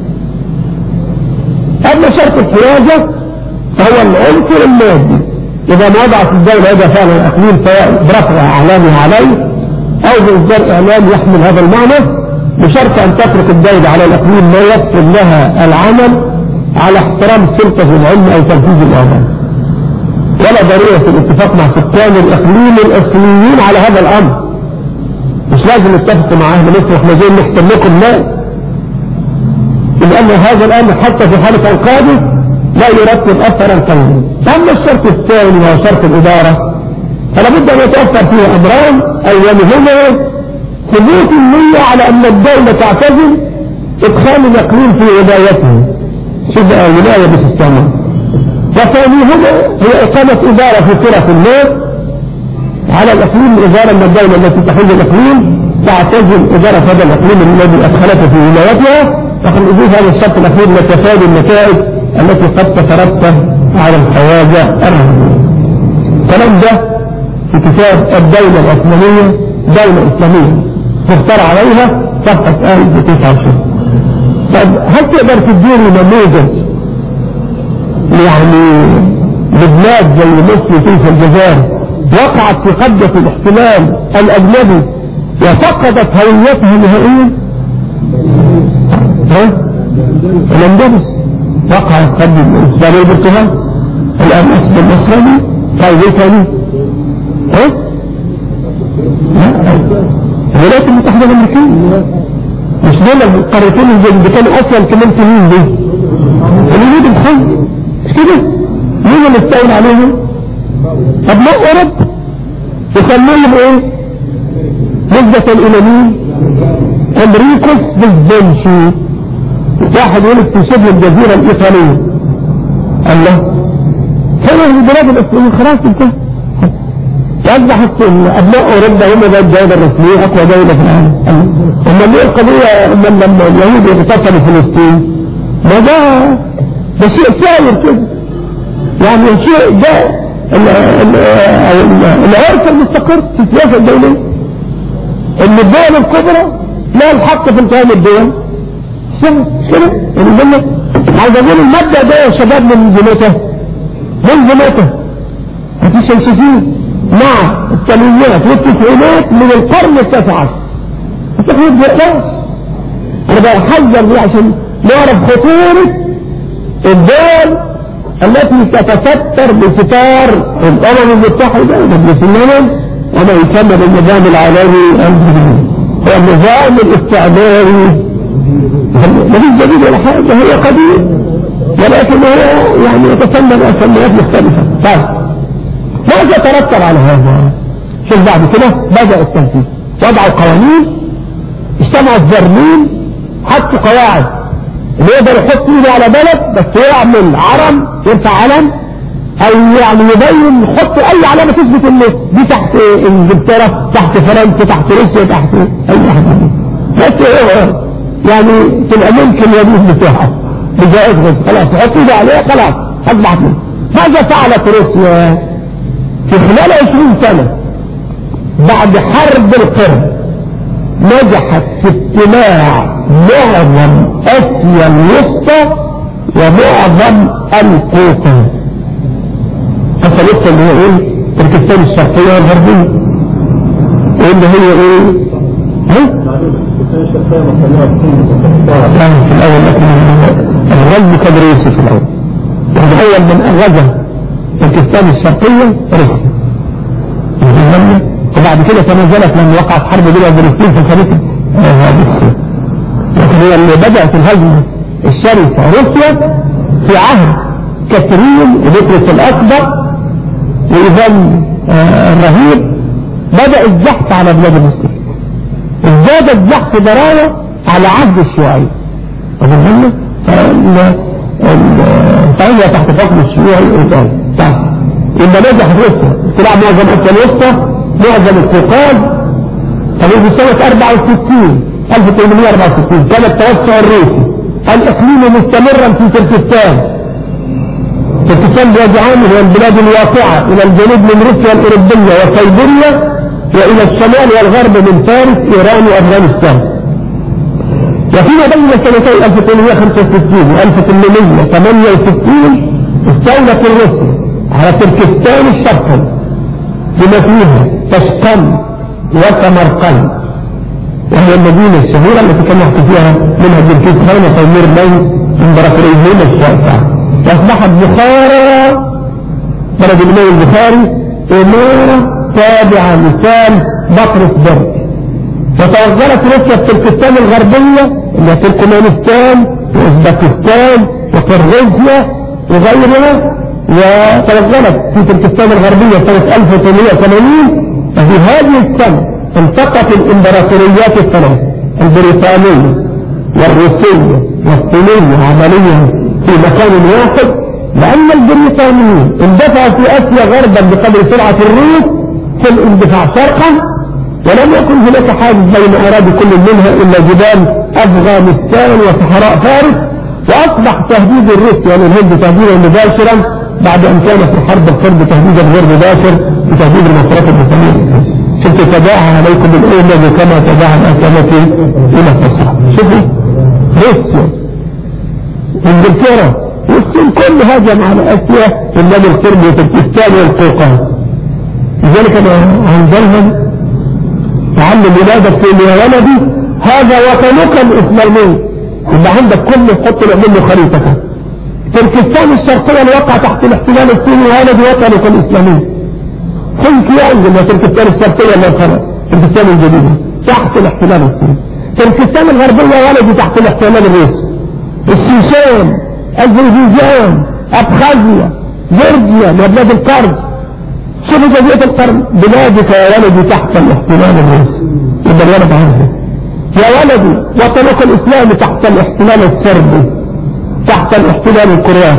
اما شرط الحيازة فهو العنصر المادي إذا ما وضعت الدولة هذا فعلا الأقليم سواء برفع إعلامها عليه أو بإصدار إعلام يحمل هذا المعنى بشرط أن تترك الدولة على الأقليم ما يكتب لها العمل على احترام السلطة في العلم أو تنفيذ الأوامر ولا ضرورة في الاتفاق مع سكان الإقليم الأصليين على هذا الأمر مش لازم نتفق مع أهل مصر احنا جايين نحتل لكم لا لأن هذا الأمر حتى في حالة القادس لا يرتب أثرا قويا أما الشرط الثاني وهو شرط الإدارة فلا بد أن يتأثر فيه أمران أولهما ثبوت النية على أن الدولة تعتزل إدخال الإقليم في ولايته شوف بقى ولاية باستعمال وثانيهما هي إقامة إدارة في صرف الناس على الإقليم إدارة من الدولة التي تحل الإقليم تعتزل إدارة هذا الإقليم الذي أدخلته في ولايتها وقد نضيف هذا الشرط الأخير لتفادي النتائج التي قد تترتب على الحواجة الرهبية الكلام ده في كتاب الدولة العثمانية دولة إسلامية تختار عليها صفحة 1029 طب هل تقدر تديني نموذج يعني لبلاد زي مصر وتونس الجزائر وقعت في قبضة الاحتلال الأجنبي وفقدت هويتها نهائيا ها؟ الاندلس وقع قد الإسلامي البرتغال الآن أسد النصراني طيب ايه تاني ها؟ لا الولايات المتحدة الأمريكية مش دول القارتين اللي كانوا أصلا كمان في مين دي اليهود الخير مش كده مين اللي استولى عليهم أبناء أوروبا يسموهم ايه نسبة إلى مين أمريكوس بالزنشي واحد يقول في شبه الجزيرة الإيطالية الله هنا البلاد الإسلامية خلاص انتهى أصبحت أبناء أوروبا هم ذات الدولة الرسمية أقوى دولة في العالم أما ليه القضية أما لما اليهود يغتصبوا فلسطين ما ده ده شيء سائر كده يعني شيء ده العرف المستقر في السياسة الدولية ان الدول الكبرى لا الحق في انتهام الدول شنو شنو يعني عايز اقول المبدأ ده يا شباب من زمته من زمته هتشمسسين مع الثمانينات والتسعينات من القرن التاسع عشر التقليد بإخلاص انا بحذر دي عشان نعرف خطورة الدول التي تتستر بستار الامم المتحدة ومجلس الامم وما يسمى بالنظام العالمي هو النظام الاستعماري مفيش جديد ولا حاجة هي قديم ولكن هو يعني يتسمى بأسميات مختلفة طيب ماذا ترتب على هذا شوف بعد كده بدأ التنفيذ وضعوا قوانين اجتمعوا الزرمين حطوا قواعد اللي يقدر يحط ايده على بلد بس يعمل علم يرفع علم او يعني يبين يحط اي علامة تثبت ان دي تحت انجلترا تحت فرنسا تحت روسيا تحت اي حاجة بس هو يعني تبقى ممكن يدوس بتاعها بجائز غز خلاص يحط ايده عليها خلاص اصبحت منه ماذا فعلت روسيا في خلال عشرين سنة بعد حرب القرن نجحت في ابتلاع معظم اسيا الوسطى ومعظم القوقاز اسيا الوسطى اللي هي ايه تركستان الشرقية والغربية واللي هي ايه ها؟ كان في الاول لكن الغزو كان روسي في الاول وتخيل من غزا تركستان الشرقية روسيا وبعد كده تنازلت لما وقعت حرب بين فلسطين في سنة روسيا لكن هي اللي بدأت الهجمة الشرسة روسيا في عهد كاترين وبطرس الأكبر وإيفان الرهيب بدأ الزحف على بلاد المسلمين ازداد الزحف ضراوة على عهد الشيوعية وبالنسبة فهي تحت حكم الشيوعي الإيطالي طيب إما نجح روسيا طلع معظم اسيا الوسطى معظم القوقاز طبعا في سنة 64 1864 كان التوسع الروسي الإقليمي مستمرا في تركستان تركستان بوجهان هي البلاد الواقعة إلى الجنوب من روسيا الأوروبية وسيبيريا وإلى الشمال والغرب من فارس إيران وأفغانستان وفيما بين سنتي 1865 و 1868 استولت روسيا على تركستان الشرقي بما فيها تشقند وسمرقند وهي المدينة الشهيرة التي كان يحكي فيها منها جنكيز خان وتيمير بين امبراطوريين الشاسعة واصبحت بخارى بلد الإمام البخاري إمارة تابعة مثال بطرسبرغ وتوغلت روسيا في تركستان الغربية اللي هي تركمانستان واوزبكستان وقرغيزيا وغيرها وتوغلت في تركستان الغربية سنة 1880 وفي هذه السنة التقت الامبراطوريات الثلاث البريطانية والروسية والصينية عمليا في مكان واحد لأن البريطانيين اندفعوا في آسيا غربا بقدر سرعة الروس في الاندفاع شرقا ولم يكن هناك حاجز بين أراضي كل منها إلا جبال أفغانستان وصحراء فارس وأصبح تهديد الروس يعني الهند تهديدا مباشرا بعد أن كان في حرب القرب تهديدا غير مباشر بتهديد المصرات الإسلامية شفت تداعى عليكم الأمم كما تداعى الأكلة إلى التصرف شوفوا روسيا انجلترا والصين كل هجم على آسيا إلا القرب وتركستان والقوقاز لذلك أنا عندهم تعلم ولادك تقول يا ولدي هذا وطنك الإسلامي يبقى عندك كل حط له منه خريطة تركستان الشرقية الواقع تحت الاحتلال الصيني ولدي وطنك الإسلامي سنكيانج اللي تركستان الشرقية اللي فرق تركستان الجديدة تحت الاحتلال الصيني تركستان الغربية ولدي تحت الاحتلال الروسي الشيشان أذربيجان أبخازيا جورجيا بلاد القرض شوفوا جزيرة القرن بلادك يا ولدي تحت الاحتلال الروسي يبقى الولد عارفه يا ولدي وطنك الإسلامي تحت الاحتلال السربي تحت الاحتلال الكرواتي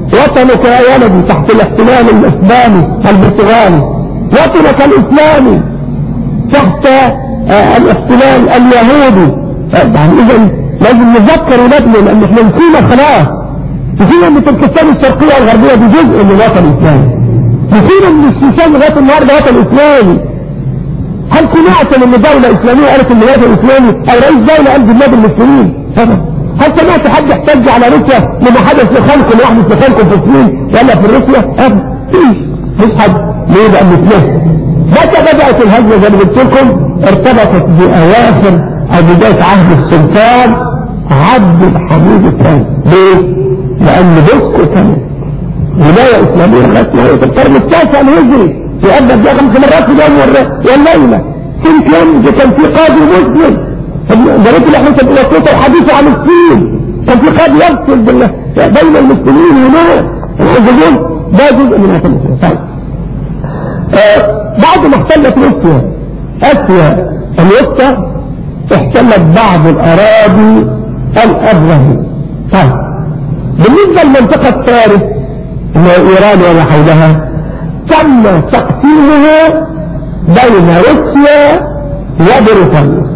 وطنك يا ولدي تحت الاحتلال الاسباني البرتغالي وطنك الاسلامي تحت آه، الاحتلال اليهودي يعني اذا لازم نذكر ولادنا لان احنا نسينا خلاص نسينا ان تركستان الشرقيه والغربيه دي جزء من الوطن الاسلامي نسينا ان الشيشان لغايه النهارده وطن اسلامي هل سمعت ان دولة اسلامية قالت ان الوطن الاسلامي او رئيس دولة قال بلاد المسلمين هل سمعت حد احتج على روسيا لما حدث لخلق ويحدث لخلق في الصين ولا في روسيا ابدا مفيش مش حد ليه بقى مثله متى بدأت الهجمة زي ما قلت لكم ارتبطت بأواخر أو بداية عهد السلطان عبد الحميد الثاني ليه؟ لأن بوسكو كانت ولاية إسلامية لغاية نهاية القرن التاسع الهجري يؤدى فيها خمس مرات في اليوم والليلة كنت يوم كان في قاضي مسلم جريت اللي احنا كنت الحديث عن الصين كان في قاضي يفصل بين المسلمين هناك الحزبون ده جزء من هذا المسلمين طيب آه بعد ما احتلت روسيا اسيا الوسطى احتلت بعض الاراضي الابرهة طيب بالنسبة لمنطقة فارس اللي ايران وما حولها تم تقسيمها بين روسيا وبريطانيا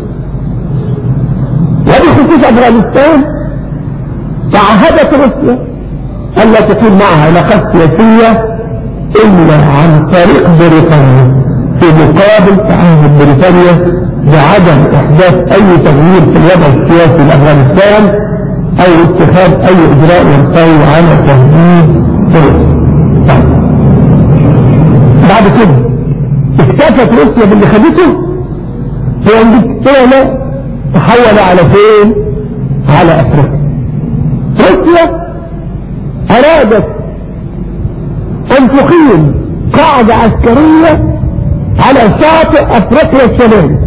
وبخصوص افغانستان تعهدت روسيا الا تكون معها علاقات سياسية الا عن طريق بريطانيا في مقابل تعهد بريطانيا بعدم احداث اي تغيير في الوضع السياسي لافغانستان او اتخاذ اي اجراء ينطوي على تهديد روسيا بعد كده اكتفت روسيا باللي خدته هي انجلترا تحول على فين على افريقيا روسيا ارادت ان تقيم قاعدة عسكرية على شاطئ افريقيا الشمالي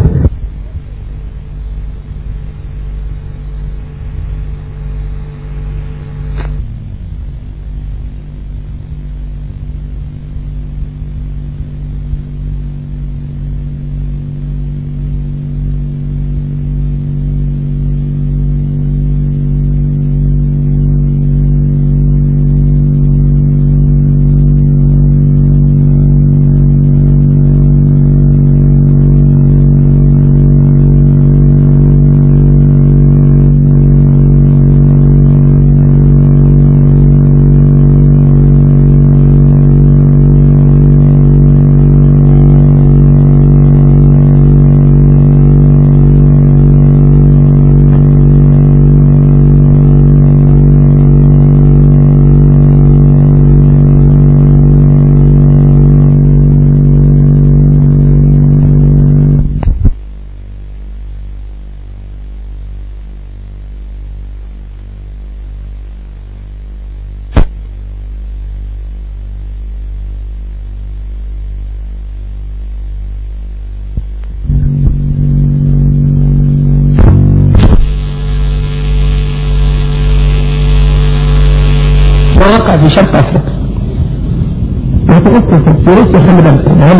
وقع في شرق افريقيا وتأسست في روسيا خلي بالك عام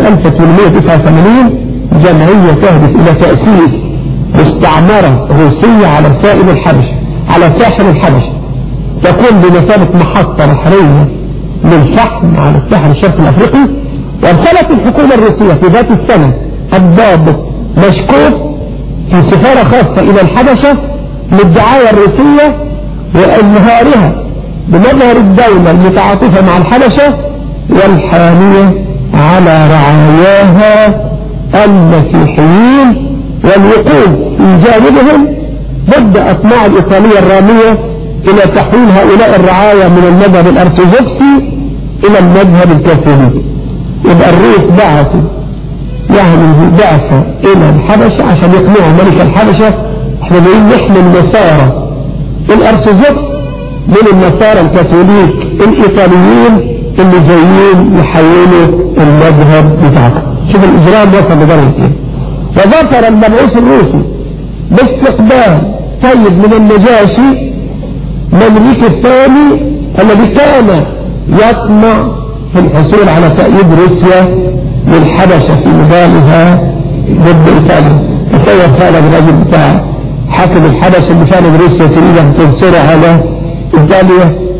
1889 جمعية تهدف الى تأسيس مستعمرة روسية على سائل الحبش على ساحل الحبش تكون بمثابة محطة بحرية للفحم على الساحل الشرقي الافريقي وارسلت الحكومة الروسية في ذات السنة الضابط مشكوك في سفارة خاصة الى الحبشة للدعاية الروسية وإظهارها بمظهر الدولة المتعاطفة مع الحبشة والحامية على رعاياها المسيحيين والوقوف في جانبهم ضد أطماع الإيطالية الرامية إلى تحويل هؤلاء الرعايا من المذهب الأرثوذكسي إلى المذهب الكاثوليكي يبقى الروس بعثوا يعني بعثة إلى الحبشة عشان يقنعوا ملك الحبشة احنا جايين نحمي النصارى الأرثوذكس من النصارى الكاثوليك الإيطاليين اللي جايين يحولوا المذهب بتاعهم شوف الإجرام وصل لدرجة إيه وظفر المبعوث الروسي باستقبال طيب من النجاشي ممليك الثاني الذي كان يطمع في الحصول على تأييد روسيا للحبشة في نضالها ضد إيطاليا تصور فعلا الراجل بتاع حاكم الحبشة اللي كان روسيا تريد أن تنصره على إيطاليا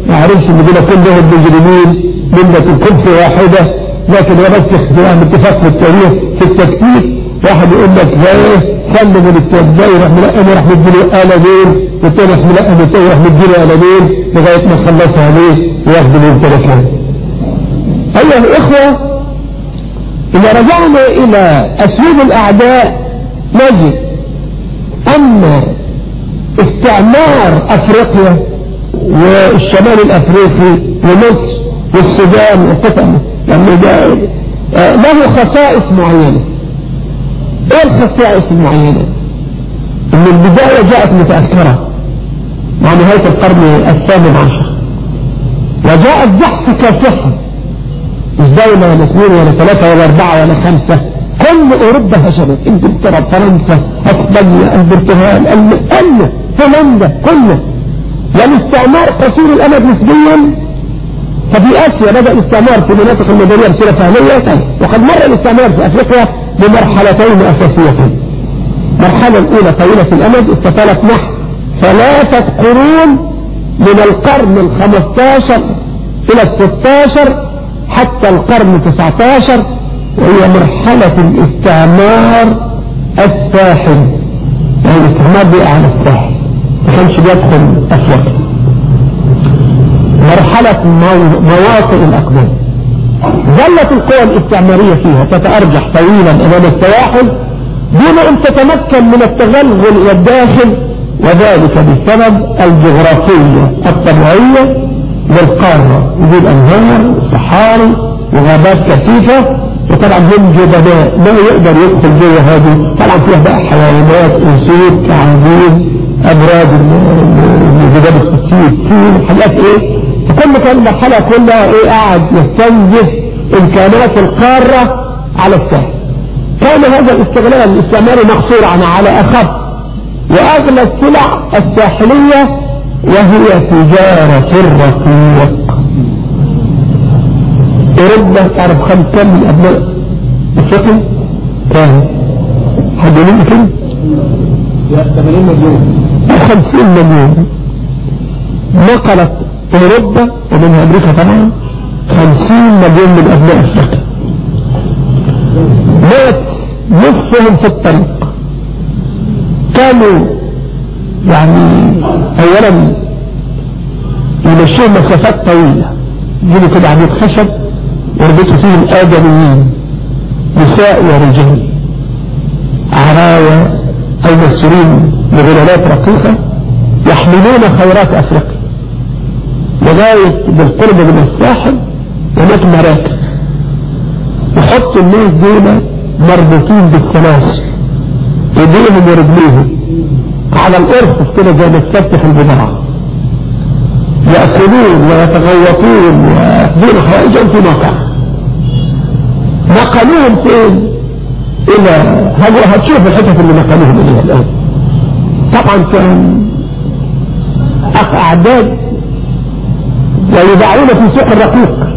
ما عرفش ان دول كلهم مجرمين ملة كفر واحدة لكن هو بس اختلاف اتفاق في التاريخ في التكتيك واحد يقول لك ده ايه سلم الاتجاه يروح ملقم يروح مديله قلمين والتاني يروح ملقم التاني يروح مديله قلمين لغايه ما خلصها عليه وياخدوا الممتلكات. ايها الاخوه إذا رجعنا إلى أسلوب الأعداء نجد أن استعمار أفريقيا والشمال الأفريقي ومصر والسودان والقطع يعني ده له خصائص معينة ايه الخصائص المعينة ان البداية جاءت متأخرة مع نهاية القرن الثامن عشر وجاء الزحف كاسحا مش دولة ولا اثنين ولا ثلاثة ولا أربعة ولا خمسة كل أوروبا هشمت إنجلترا فرنسا أسبانيا البرتغال ألمانيا هولندا كله والاستعمار قصير الأمد نسبيا ففي آسيا بدأ الاستعمار في مناطق المدنية بصورة فعلية وقد مر الاستعمار في أفريقيا بمرحلتين أساسيتين المرحلة الأولى طويلة الأمد استطالت نحو ثلاثة قرون من القرن الخمستاشر إلى الستاشر حتى القرن 19 وهي مرحلة الاستعمار الساحل يعني الاستعمار دي على الساحل ما كانش بيدخل افريقيا مرحلة مواطئ الاقدام ظلت القوى الاستعمارية فيها تتأرجح طويلا امام السواحل دون ان تتمكن من التغلغل الى الداخل وذلك بسبب الجغرافية الطبيعية للقارة وجود أنهار وصحاري وغابات كثيفة وطبعا هم جبناء ما يقدر يدخل جوه هذه طبعا فيها بقى حيوانات أسود تعابين أبراج الجبال الكتير تين حاجات إيه فكل كان مرحلة كلها إيه قاعد يستنزف إمكانات القارة على الساحل كان هذا الاستغلال الاستعماري مقصورا على أخف وأغلى السلع الساحلية وهي تجارة الرقيق أوروبا تعرف خمس كم من أبناء افريقيا كام حد يقول كم 80 مليون 50 مليون نقلت أوروبا ومنها أمريكا طبعا 50 مليون من أبناء أفريقيا مات نصفهم في الطريق كانوا يعني اولا يمشون مسافات طويلة يجيبوا كده عمود خشب يربطوا فيه الآدميين نساء ورجال عرايا أو مسؤولين بغلالات رقيقة يحملون خيرات أفريقيا لغاية بالقرب من الساحل هناك مراكب يحطوا الناس دول مربوطين بالسلاسل ايديهم ورجليهم على الارفف كده زي ما تسبت في البضاعة يأكلون ويتغوطون ويأخذون حوائجهم في مطعم نقلوهم فين الى هذا هتشوف الحتت اللي نقلوهم اليها الان طبعا كان اخ اعداد ويدعون في سوق الرقيق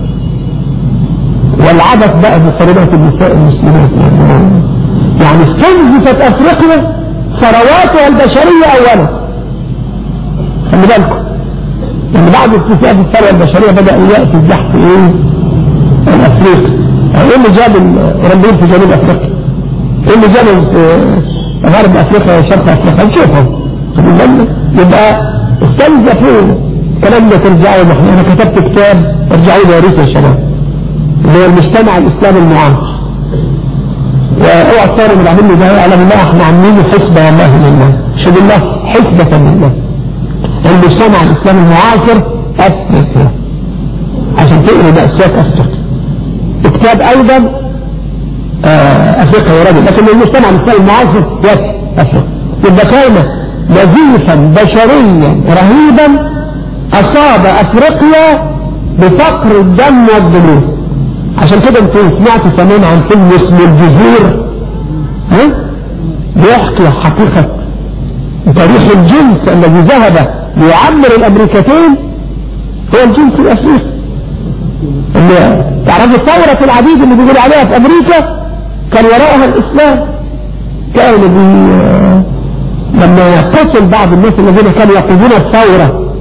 والعبث بقى بحرمات النساء المسلمات يعني استنزفت افريقيا ثرواتها البشرية اولا خلي بالكم لما بعد اكتساب الثروة البشرية بدأ يأتي الزحف ايه الافريقي ايه اللي جاب الاوروبيين في جنوب افريقيا ايه اللي جابهم في غرب افريقيا وشرق افريقيا نشوفهم يبقى استنزفوا الكلام ده ترجعوا انا كتبت كتاب ارجعوا له يا ريت يا شباب اللي هو المجتمع الاسلامي المعاصر واوعى تصور من عامل ده يعلم الله احنا عاملينه حسبة والله لله شو بالله حسبة لله المجتمع الاسلامي المعاصر افريقيا عشان تقرا مأساة افريقيا كتاب ايضا افريقيا يا راجل لكن المجتمع الاسلامي المعاصر يكفي افريقيا يبقى كان نزيفا بشريا رهيبا اصاب افريقيا بفقر الدم والدموع عشان كده انتوا سمعتوا زمان عن فيلم اسمه الجزير ها بيحكي حقيقة تاريخ الجنس الذي ذهب ليعمر الامريكتين هو الجنس الافريقي اللي تعرفوا ثورة العبيد اللي بيقول عليها في امريكا كان وراءها الاسلام كان بي لما قتل بعض الناس الذين كانوا يقودون الثورة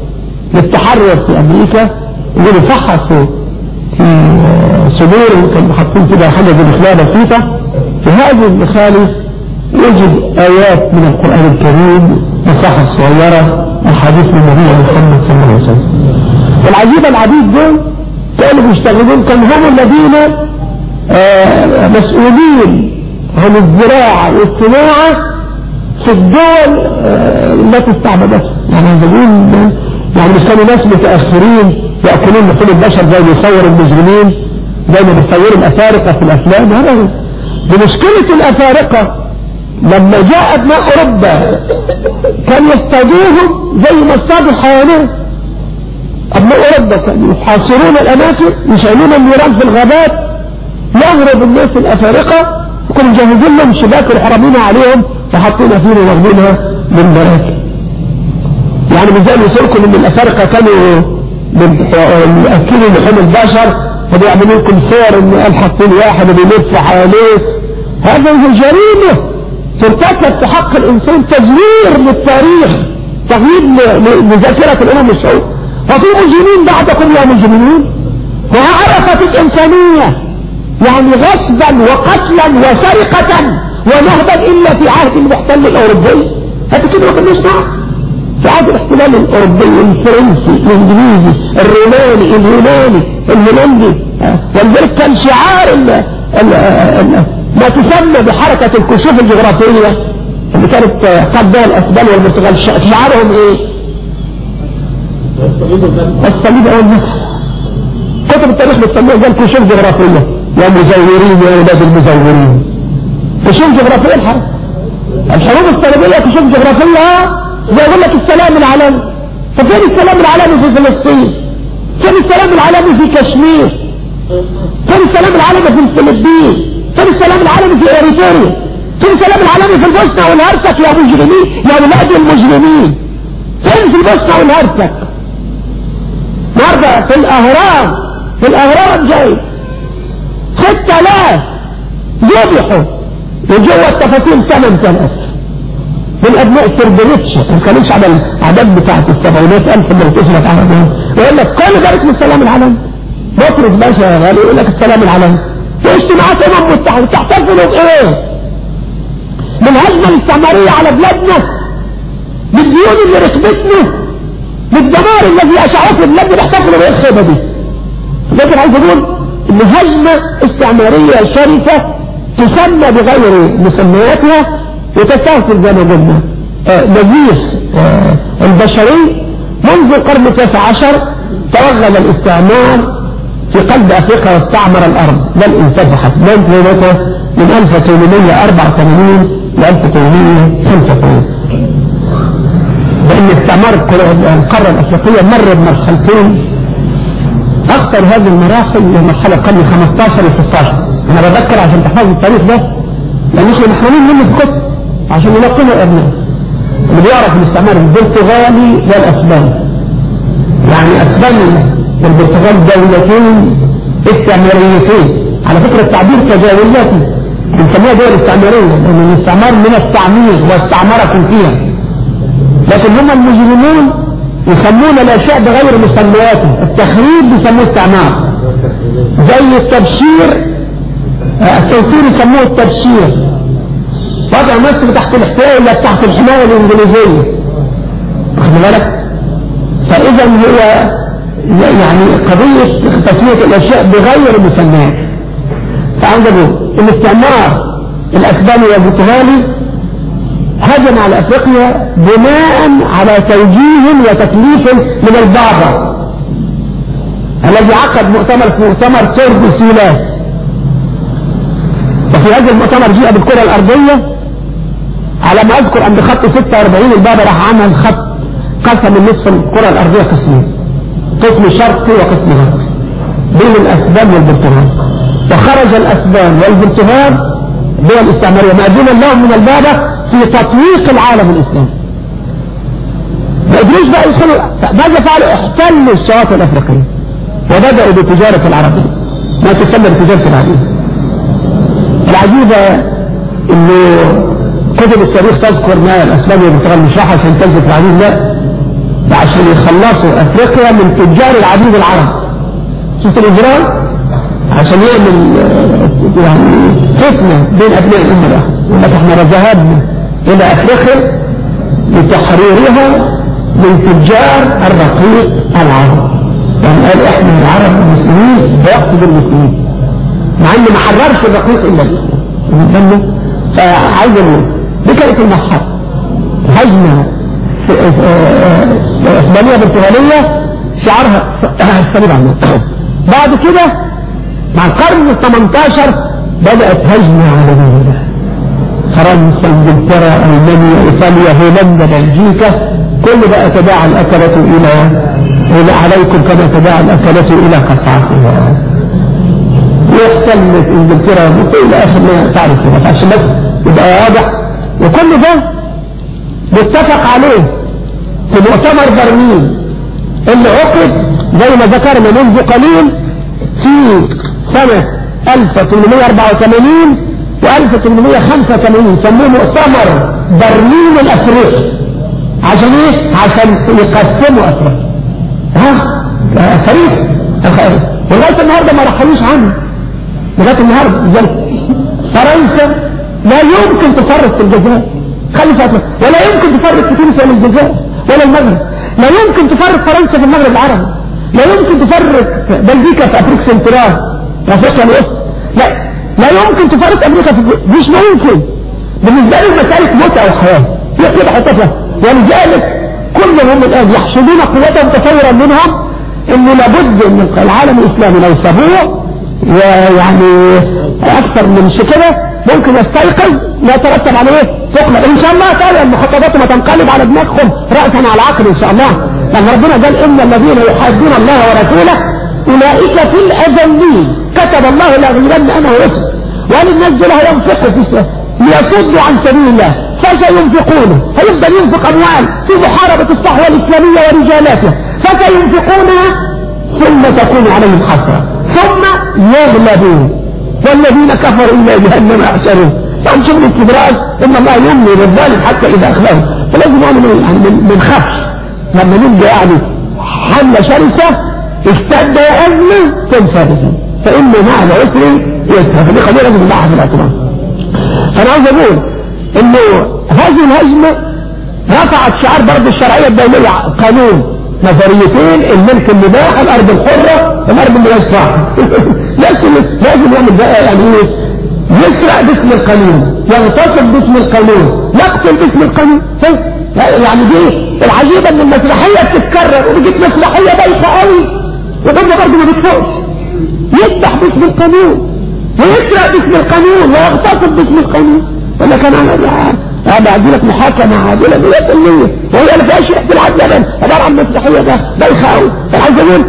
للتحرر في امريكا يقولوا فحصوا في صدور كانوا حاطين كده حاجه زي مخلاة بسيطه في هذه المخالة يجد ايات من القران الكريم مصاحف صغيره احاديث من النبي محمد صلى الله عليه وسلم والعجيب العبيد دول كانوا بيشتغلون كانوا هم الذين آه مسؤولين عن الزراعه والصناعه في الدول آه التي استعبدتها يعني يقولون يعني مش كانوا ناس متاخرين يأكلون لحوم البشر زي بيصور المجرمين زي ما بيصوروا الأفارقة في الأفلام هذا بمشكلة الأفارقة لما جاء أبناء أوروبا كان يصطادوهم زي ما اصطادوا الحيوانات أبناء أوروبا كانوا يحاصرون الأماكن يشعلون النيران في الغابات يهرب الناس الأفارقة وكانوا مجهزين لهم شباك وحرمين عليهم وحاطين فينا واخدينها من براكب يعني من زي ما يقولكم ان الافارقه كانوا يأكلوا لحوم البشر فبيعملوا لكم صور ان قال حاطين واحد وبيلف حواليه هذا هو جريمة ترتكب في حق الانسان تزوير للتاريخ تغيير لذاكرة الامم الشعوب وفي مجرمين بعدكم يا مجرمين وعرفت الانسانية يعني غصبا وقتلا وسرقة ونهبا الا في عهد المحتل الاوروبي هذا كده ما كناش نعرف في عهد الاحتلال الاوروبي الفرنسي الانجليزي الروماني اليوناني الهولندي ولذلك كان شعار ال ال ال ما تسمى بحركة الكشوف الجغرافية اللي كانت قد بها الاسبان والبرتغال شعارهم ايه الصليب اول مصر كتب التاريخ بتسميها زي الكشوف جغرافية يا مزورين يا اولاد المزورين كشوف جغرافية الحرب الحروب الصليبية كشوف جغرافية زي يقول لك السلام العالمي ففين السلام العالمي في فلسطين فين السلام العالمي في كشمير فين السلام العالمي في الفلبين فين السلام العالمي في اريتريا فين السلام العالمي في البوسنه والهرسك يا مجرمين يا ولاد المجرمين فين في البوسنه والهرسك النهارده في الاهرام في الاهرام جاي 6000 ذبحوا وجوه التفاصيل 8000 من ابناء سربلتشا ما كانوش على الاعداد بتاعت السبعينات الف اللي بتشرف عربيا يقول لك كل ده اسمه السلام العالمي بطرس باشا يا غالي يقول لك السلام العالمي واجتماعات امم متحده تحتفلوا بايه؟ بالهجمه الاستعماريه على بلادنا بالديون اللي ركبتنا بالدمار الذي اشعته في بلادنا تحتفلوا بايه الخيبه دي؟ لكن عايز اقول ان هجمه استعماريه شرسه تسمى بغير مسمياتها وتستغفر زي ما قلنا نزيف البشري منذ القرن التاسع عشر توغل الاستعمار في قلب افريقيا واستعمر الارض لا الانسان فحسب لا انت من 1884 ل 1885 لان استعمار القاره الافريقيه مر بمرحلتين اخطر هذه المراحل هي مرحله القرن 15 و 16 انا بذكر عشان تحفظوا التاريخ ده لان احنا محرومين منه في كتب عشان يلقنوا الابناء اللي بيعرف الاستعمار البرتغالي والاسباني يعني اسبانيا والبرتغال دولتين استعماريتين على فكرة التعبير تجاوزاتي بنسميها دول استعمارية لأن الاستعمار من التعمير واستعمركم فيها لكن هم المجرمون يسمون الأشياء بغير مسمياتها التخريب بيسموه استعمار زي التبشير التوصيل يسموه التبشير وضع مصر تحت الاحتواء ولا تحت الحماية الإنجليزية واخد بالك فإذا هو يعني قضية تسمية الأشياء بغير مسميات فعندنا الاستعمار الأسباني والبرتغالي هجم على أفريقيا بناء على توجيه وتكليف من البابا الذي عقد مؤتمر اسمه مؤتمر تورد سيلاس وفي هذا المؤتمر جيء بالكرة الأرضية على ما أذكر عند خط 46 البابا راح عمل خط قسم النصف الكرة الأرضية قسمين قسم شرقي وقسم غربي بين الأسبان والبرتغال وخرج الأسبان والبرتغال دول استعمارية مأذونا لهم من البابا في تطويق العالم الإسلامي ما قدروش بقى يدخلوا ماذا فعلوا احتلوا الشواطئ الأفريقية وبدأوا بتجارة العربية ما تسمى بتجارة العربية العجيبة انه كتب التاريخ تذكر ما الاسبان والبرتغال مش راح عشان تنزل العليم لا عشان يخلصوا افريقيا من تجار العبيد العرب شفت الاجراء عشان يعمل آه، يعني فتنة بين ابناء الامة يقول لك احنا ذهبنا الى افريقيا لتحريرها من تجار الرقيق العرب يعني قال احنا العرب المسلمين ويقصد المسلمين مع انه ما حررش الرقيق الا الاسلام فعايز اقول دي كانت المرحله هجمه عثمانيه برتغاليه شعارها الصليب على بعد كده مع القرن ال 18 بدات هجمه عالميه فرنسا انجلترا المانيا ايطاليا هولندا بلجيكا كل بقى تداعى الاكله الى الى عليكم كما تداعى الاكله الى قصعتها واحتلت انجلترا ومصر الى اخر ما تعرف عشان بس يبقى واضح وكل ده متفق عليه في مؤتمر برلين اللي عقد زي ما ذكرنا منذ قليل في سنة 1884 و 1885 سموه مؤتمر برلين الافريقي عشان ايه؟ عشان يقسموا افريقيا ها فريق ولغايه النهارده ما رحلوش عنه لغايه النهارده ازاي فرنسا لا يمكن تفرق في الجزائر خلي فترة ولا يمكن تفرق في تونس ولا الجزائر ولا المغرب لا يمكن تفرق فرنسا في المغرب العربي لا يمكن تفرق بلجيكا في افريقيا سنترال في افريقيا الوسطى لا لا يمكن تفرق امريكا في مش ممكن بالنسبه لهم مساله موت او حياه هي كده حطتها ولذلك كلهم الان يحشدون قوتهم تصورا منهم انه لابد ان العالم الاسلامي لو سابوه ويعني اكثر من شيء كده ممكن يستيقظ لا يترتب عليه تقلب ان شاء الله تعالى المخططات ما تنقلب على دماغهم رأسا على عقل ان شاء الله لان ربنا قال ان الذين يحادون الله ورسوله اولئك في الاذلين كتب الله لاغلبن انا ورسل وقال الناس دول هينفقوا في ليصدوا عن سبيل الله فسينفقونه هيفضل ينفق اموال في محاربة الصحوة الاسلامية ورجالاتها فسينفقونها ثم تكون عليهم حسرة ثم يغلبون والذين كفروا إلى جهنم أحشروا فهم شغل استدراج إن الله يملي للظالم حتى إذا أخذه فلازم يعني من يعني من من خفش لما نلقى يعني حملة شرسة اشتد أزمة تنفرج فإن مع العسر يسر فدي قضية لازم نضعها في الاعتبار فأنا عاوز أقول إنه هذه الهجمة رفعت شعار برضه الشرعية الدولية قانون نظريتين الملك المباح الارض الحرة الارض اللي هي صاحب لازم لازم يعمل بقى يعني ايه يسرع باسم القانون يغتصب باسم القانون يقتل باسم القانون يعني دي العجيبة ان المسرحية بتتكرر وبيجيب مسرحية بايخة قوي وبرضه برضه ما بتفوقش يذبح باسم القانون ويسرع باسم القانون ويغتصب باسم القانون ولا كان انا انا ادي لك محاكمة عادلة بلا كلية وهي اللي فيها شيء بالعدل ابدا عبارة عن مسرحية ده بايخة قوي فعايز اقول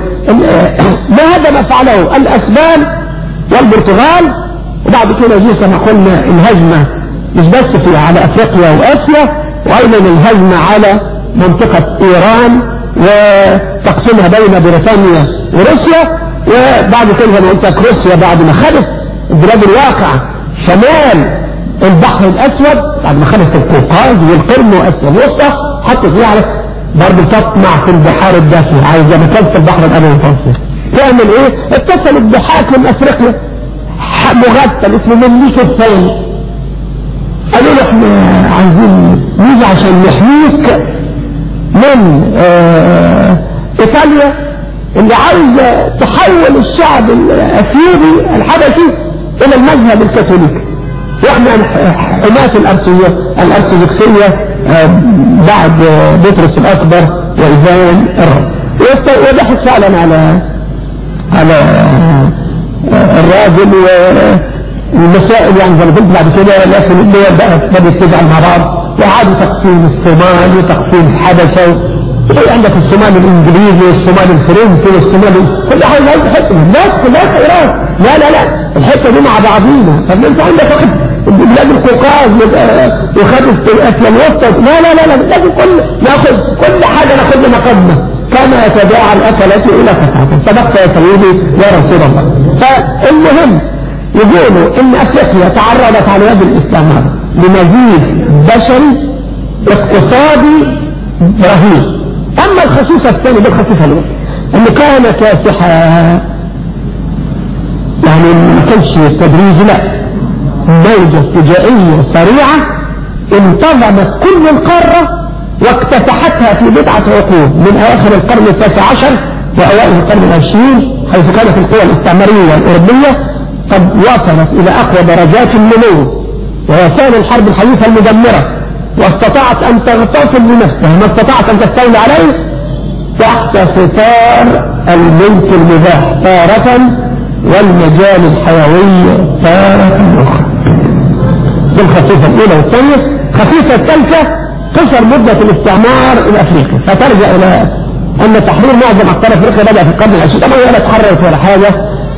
ما هذا ما فعله الاسبان والبرتغال وبعد كده جه كما قلنا الهجمة مش بس في على افريقيا واسيا وايضا الهجمة على منطقة ايران وتقسيمها بين بريطانيا وروسيا وبعد كده زي ما قلت لك روسيا بعد ما خدت بلاد الواقع شمال البحر الاسود بعد ما خلص القوقاز والقرن واسيا الوسطى حط فيها على برضه تطمع في البحار الدافئة عايزة مكان في البحر الابيض المتوسط تعمل ايه اتصلت بحاكم افريقيا مغفل اسمه ممليك الثاني قالوا له احنا عايزين نيجي عشان نحميك من اه ايطاليا اللي عايزه تحول الشعب الاثيوبي الحبشي الى المذهب الكاثوليكي واحنا حماة الارثوذكسية الارثوذكسية بعد بطرس الاكبر وايذان الرب وضحت فعلا على على الراجل والمسائل يعني زي ما قلت بعد كده لكن الدول بقت بدات تزعل مع بعض وعادوا تقسيم الصومال وتقسيم الحبشه عندك الصومال الانجليزي والصومال الفرنسي والصومال كل حاجه عايز حته الناس كلها خيرات لا لا لا الحته دي مع بعضينا طب انت عندك واحد بلاد القوقاز وخد اسيا الوسطى لا لا لا لا لازم كل ناخد كل حاجه ناخد لنا قدمه كما يتداعى الاكلات الى قطعه سبقت يا سيدي يا رسول الله فالمهم يقولوا ان افريقيا تعرضت على يد الاسلام لمزيد بشري اقتصادي رهيب اما أما الخصيصة الثانية بالخصيصة الأولى أنه كان كاسحا يعني ما كانش تدريج لا موجة فجائية سريعة انتظمت كل القارة واكتسحتها في بضعة عقود من أواخر القرن التاسع عشر وأوائل القرن العشرين حيث كانت القوى الاستعمارية الأوروبية قد وصلت إلى أقوى درجات النمو ووسائل الحرب الحديثة المدمرة واستطاعت أن تغتصب لنفسها ما استطاعت أن تستولي عليه تحت ستار الملك المباح تارة والمجال الحيوي تارة أخرى دي الخصيصة الأولى والثانية الخصيصة الثالثة قصر مدة الاستعمار الأفريقي فترجع إلى أن تحرير معظم أقطار أفريقيا بدأ في القرن العشرين طبعا ولا تحررت ولا حاجة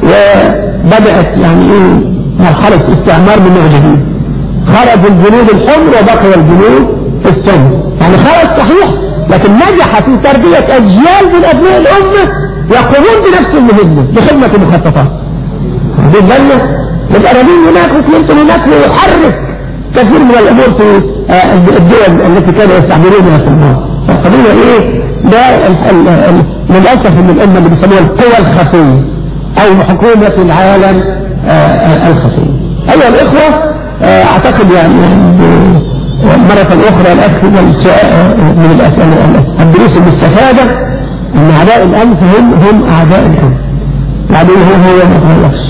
وبدأت يعني إيه مرحلة استعمار من نوع جديد خرج الجنود الحمر وبقي الجنود السمر يعني خرج صحيح لكن نجح في تربية أجيال من أبناء الأمة يقومون بنفس المهمة بخدمة المخططات دي الجنة يبقى رمين هناك وكلينتون هناك ويحرك كثير من الأمور في الدول التي كانوا يستعملونها في الماضي فالقضية إيه ده للأسف من الأمة اللي بيسموها القوى الخفية أو حكومة العالم الخفية أيها الإخوة أعتقد يعني مرة أخرى الأخ من الأسئلة الدروس المستفادة أن أعداء الأمس هم هم أعداء الأمس العدو هو هو ما تغيرش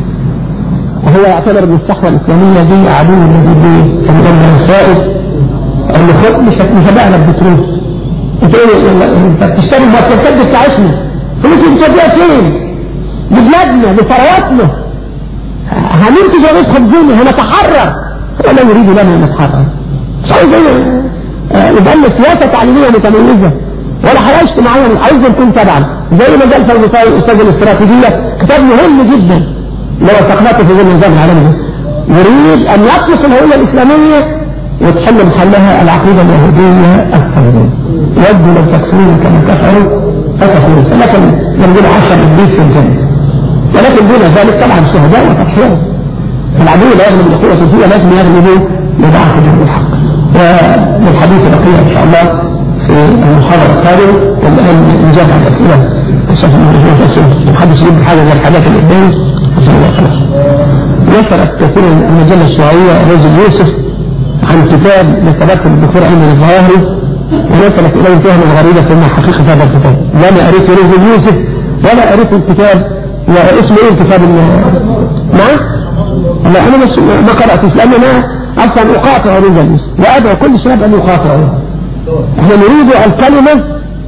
وهو يعتبر ان الصحوة الإسلامية دي عدو الذي به كان لما الخائف اللي خد مش مش هبقى لك بتروح انت ايه انت بتشتري المؤسسات بتاعتنا فلوس بتوديها فين؟ لبلادنا لثرواتنا هننتج ونفخ خبزنا هنتحرر ولا نريد لنا ان نتحرر مش عايز يبقى لنا سياسة تعليمية متميزة ولا حياة اجتماعية عايز نكون تبعا زي ما قال فوزي الاستاذ الاستراتيجية كتاب مهم جدا لو وثقناته في ظل النظام العالمي يريد ان يطمس الهوية الاسلامية وتحل محلها العقيدة اليهودية الصهيونية ودوا لو تكفرون كما كفروا فتكفرون لكن يقول عشر ابليس في الجنة ولكن دون ذلك طبعا شهداء وتضحيات العدو لا يغلب القوة فيها لازم يغلب لضعف جهد الحق والحديث بقية ان شاء الله في المحاضرة القادمة والآن نجاب على الأسئلة أسف الله محدث يجيب حاجة زي الحاجات اللي قدامي نشرت كثير المجلة الشيوعية رجل يوسف عن كتاب نسبته الدكتور أيمن الظواهري ونسبت إليه تهمة غريبة ثم حقيقة هذا الكتاب لا أنا قريت رجل يوسف ولا قريت الكتاب واسمه ايه الكتاب نعم لا أنا مش ما قرأت لأن أنا أصلا أقاطع رجل يوسف وأدعو كل شباب أن يقاطعوا احنا نريد الكلمة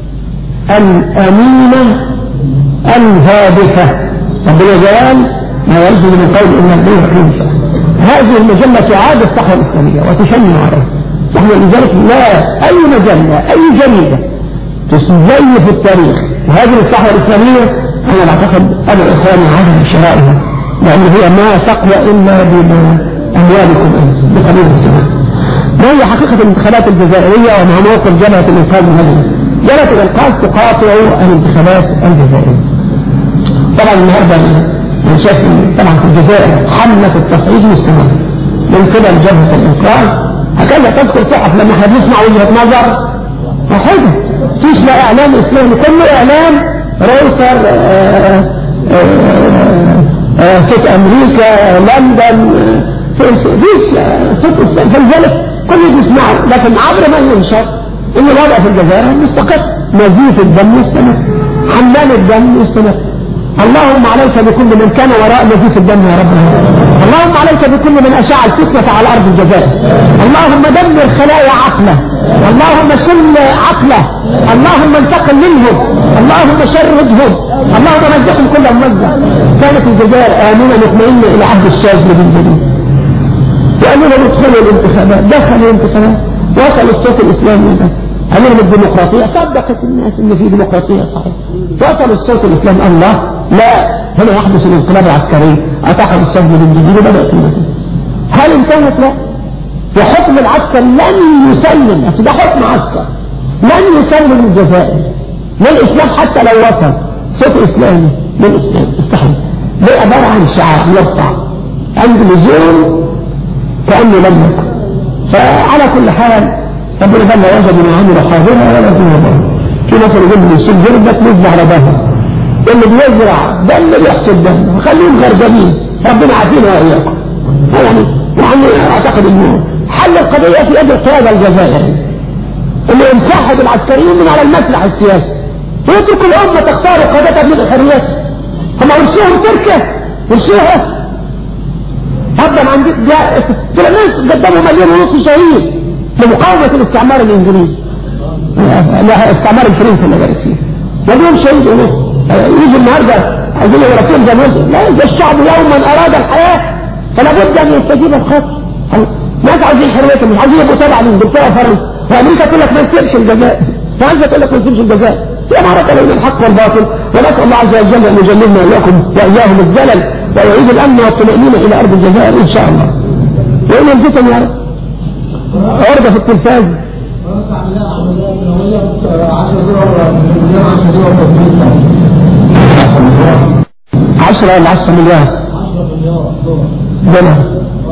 الأمينة الهادفة ربنا قال ما يلزم من قول إن الدين رحيم هذه المجلة تعاد الصحوة الإسلامية وتشنن عليها نحن لذلك لا أي مجلة أي جريدة تزيف التاريخ وهذه الصحوة الإسلامية أنا أعتقد أبو إخواني عدم شرائها لأن هي ما تقوى إلا بأموالكم أنتم بقبيل السماء ما هي حقيقة الانتخابات الجزائرية وما موقف جبهة الإنقاذ من هذه جبهة الإنقاذ تقاطع الانتخابات الجزائرية طبعا النهارده انا شايف طبعا في الجزائر حملة التصعيد مستمرة من قبل جبهة الإنقاذ هكذا تذكر صحف لما احنا بنسمع وجهة نظر واحدة فيش لا إعلام إسلامي كله إعلام رويتر صوت أمريكا لندن فيش صوت إسلام فلذلك كل يسمع لكن عبر ما ينشر إن الوضع في الجزائر مستقر نزيف الدم مستمر حمال الدم مستمر اللهم عليك بكل من كان وراء نزيف الدم يا رب اللهم عليك بكل من أشاع الفتنة على أرض الجزائر اللهم دمر خلايا عقله اللهم شل عقله اللهم انتقم منهم اللهم شردهم اللهم مزقهم كل ممزق كانت الجزائر آمنة مطمئنة إلى عهد الشاذلي من جديد وقالوا لهم ادخلوا الانتخابات دخلوا الانتخابات وصل الصوت الإسلامي ده قالوا لهم الديمقراطية صدقت الناس ان في ديمقراطية صحيح وصل الصوت الإسلامي الله لا هنا يحدث الانقلاب العسكري أتاحوا السجن من جديد وبدأت المسجد هل انتهت لا وحكم العسكر لن يسلم أصل ده حكم عسكر لن يسلم الجزائر للإسلام حتى لو وصل صوت إسلامي للإسلام استحيل ده عبارة عن شعار يرفع عند اللزوم كأنه لم يكن فعلى كل حال ربنا قال لا يوجد من عمل حاضرة ولا دون ظهر في ناس يقول لي يشيل جربك يذبح على ظهره اللي بيزرع ده اللي بيحصد ده خليهم غربانين ربنا عافينا واياكم يعني يعني اعتقد انه حل القضيه في يد القياده الجزائريه اللي ينسحب العسكريين من على المسرح السياسي ويترك الامه تختار قادتها من الحريات هم ورثوهم تركيا ورثوها هبا عندك جاء التلاميذ قدموا مليون ونصف شهيد لمقاومه الاستعمار الانجليزي لا استعمار الفرنسي اللي جالس فيه مليون شهيد ونص يجي النهارده عايزين يورثوهم زي ما قلت لا ده الشعب يوما اراد الحياه فلا بد ان يستجيب الخطر ناس عايزين حريتهم مش عايزين يبقوا تبع لانجلترا وفرنسا وامريكا تقول لك ما نسيبش الجزائر فرنسا تقول لك ما نسيبش الجزائر هي معركه بين الحق والباطل ونسال الله عز وجل ان يجنبنا واياكم واياهم الزلل ويعيد الامن والطمانينه الى ارض الجزائر ان شاء الله وين الفتن يا رب عرضه في التلفاز عشرة ولا عشرة مليار دولار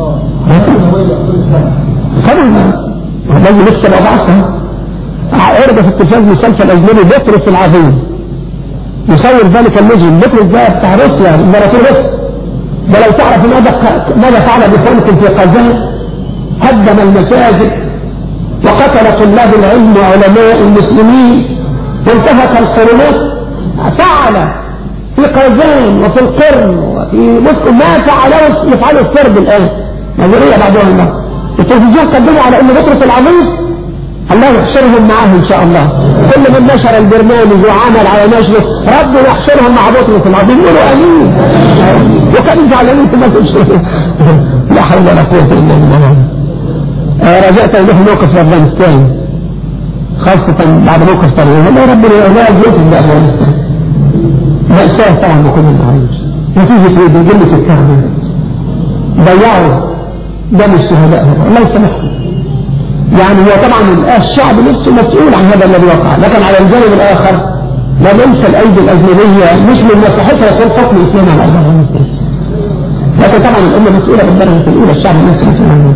طبعا لازم نكسب أضعافها عرض في التلفاز مسلسل أجنبي بطرس العظيم يصور ذلك المجرم بطرس ده بتاع روسيا امبراطور روسيا ده لو تعرف ماذا ماذا فعل بإخوانكم في قزان هدم المساجد وقتل طلاب العلم وعلماء المسلمين وانتهك الحرمات فعل في قزان وفي القرن وفي موسكو ما فعله يفعله السرب الآن نظرية بعضها النهار التلفزيون قدموا على ان بطرس العظيم الله يحشرهم معاه ان شاء الله كل من نشر البرنامج وعمل على نشره ربنا يحشرهم مع بطرس العظيم يقولوا امين وكانوا زعلانين ما تنشروا لا حول ولا قوه الا بالله رجعت له موقف في افغانستان خاصة بعد موقف طريق والله ربنا لا يجوز بأفغانستان مأساة طبعا بكل المعايش نتيجة ايه بقلة الكهرباء ضيعوا دم الشهداء الله يسامحهم يعني هو طبعا الشعب نفسه مسؤول عن هذا الذي وقع لكن على الجانب الآخر لا ننسى الأيدي الأجنبية مش من مصلحتها يكون حكم الإسلام على أرض أفغانستان لكن طبعا الأمة مسؤولة بالدرجة الأولى الشعب نفسه مسؤول عنه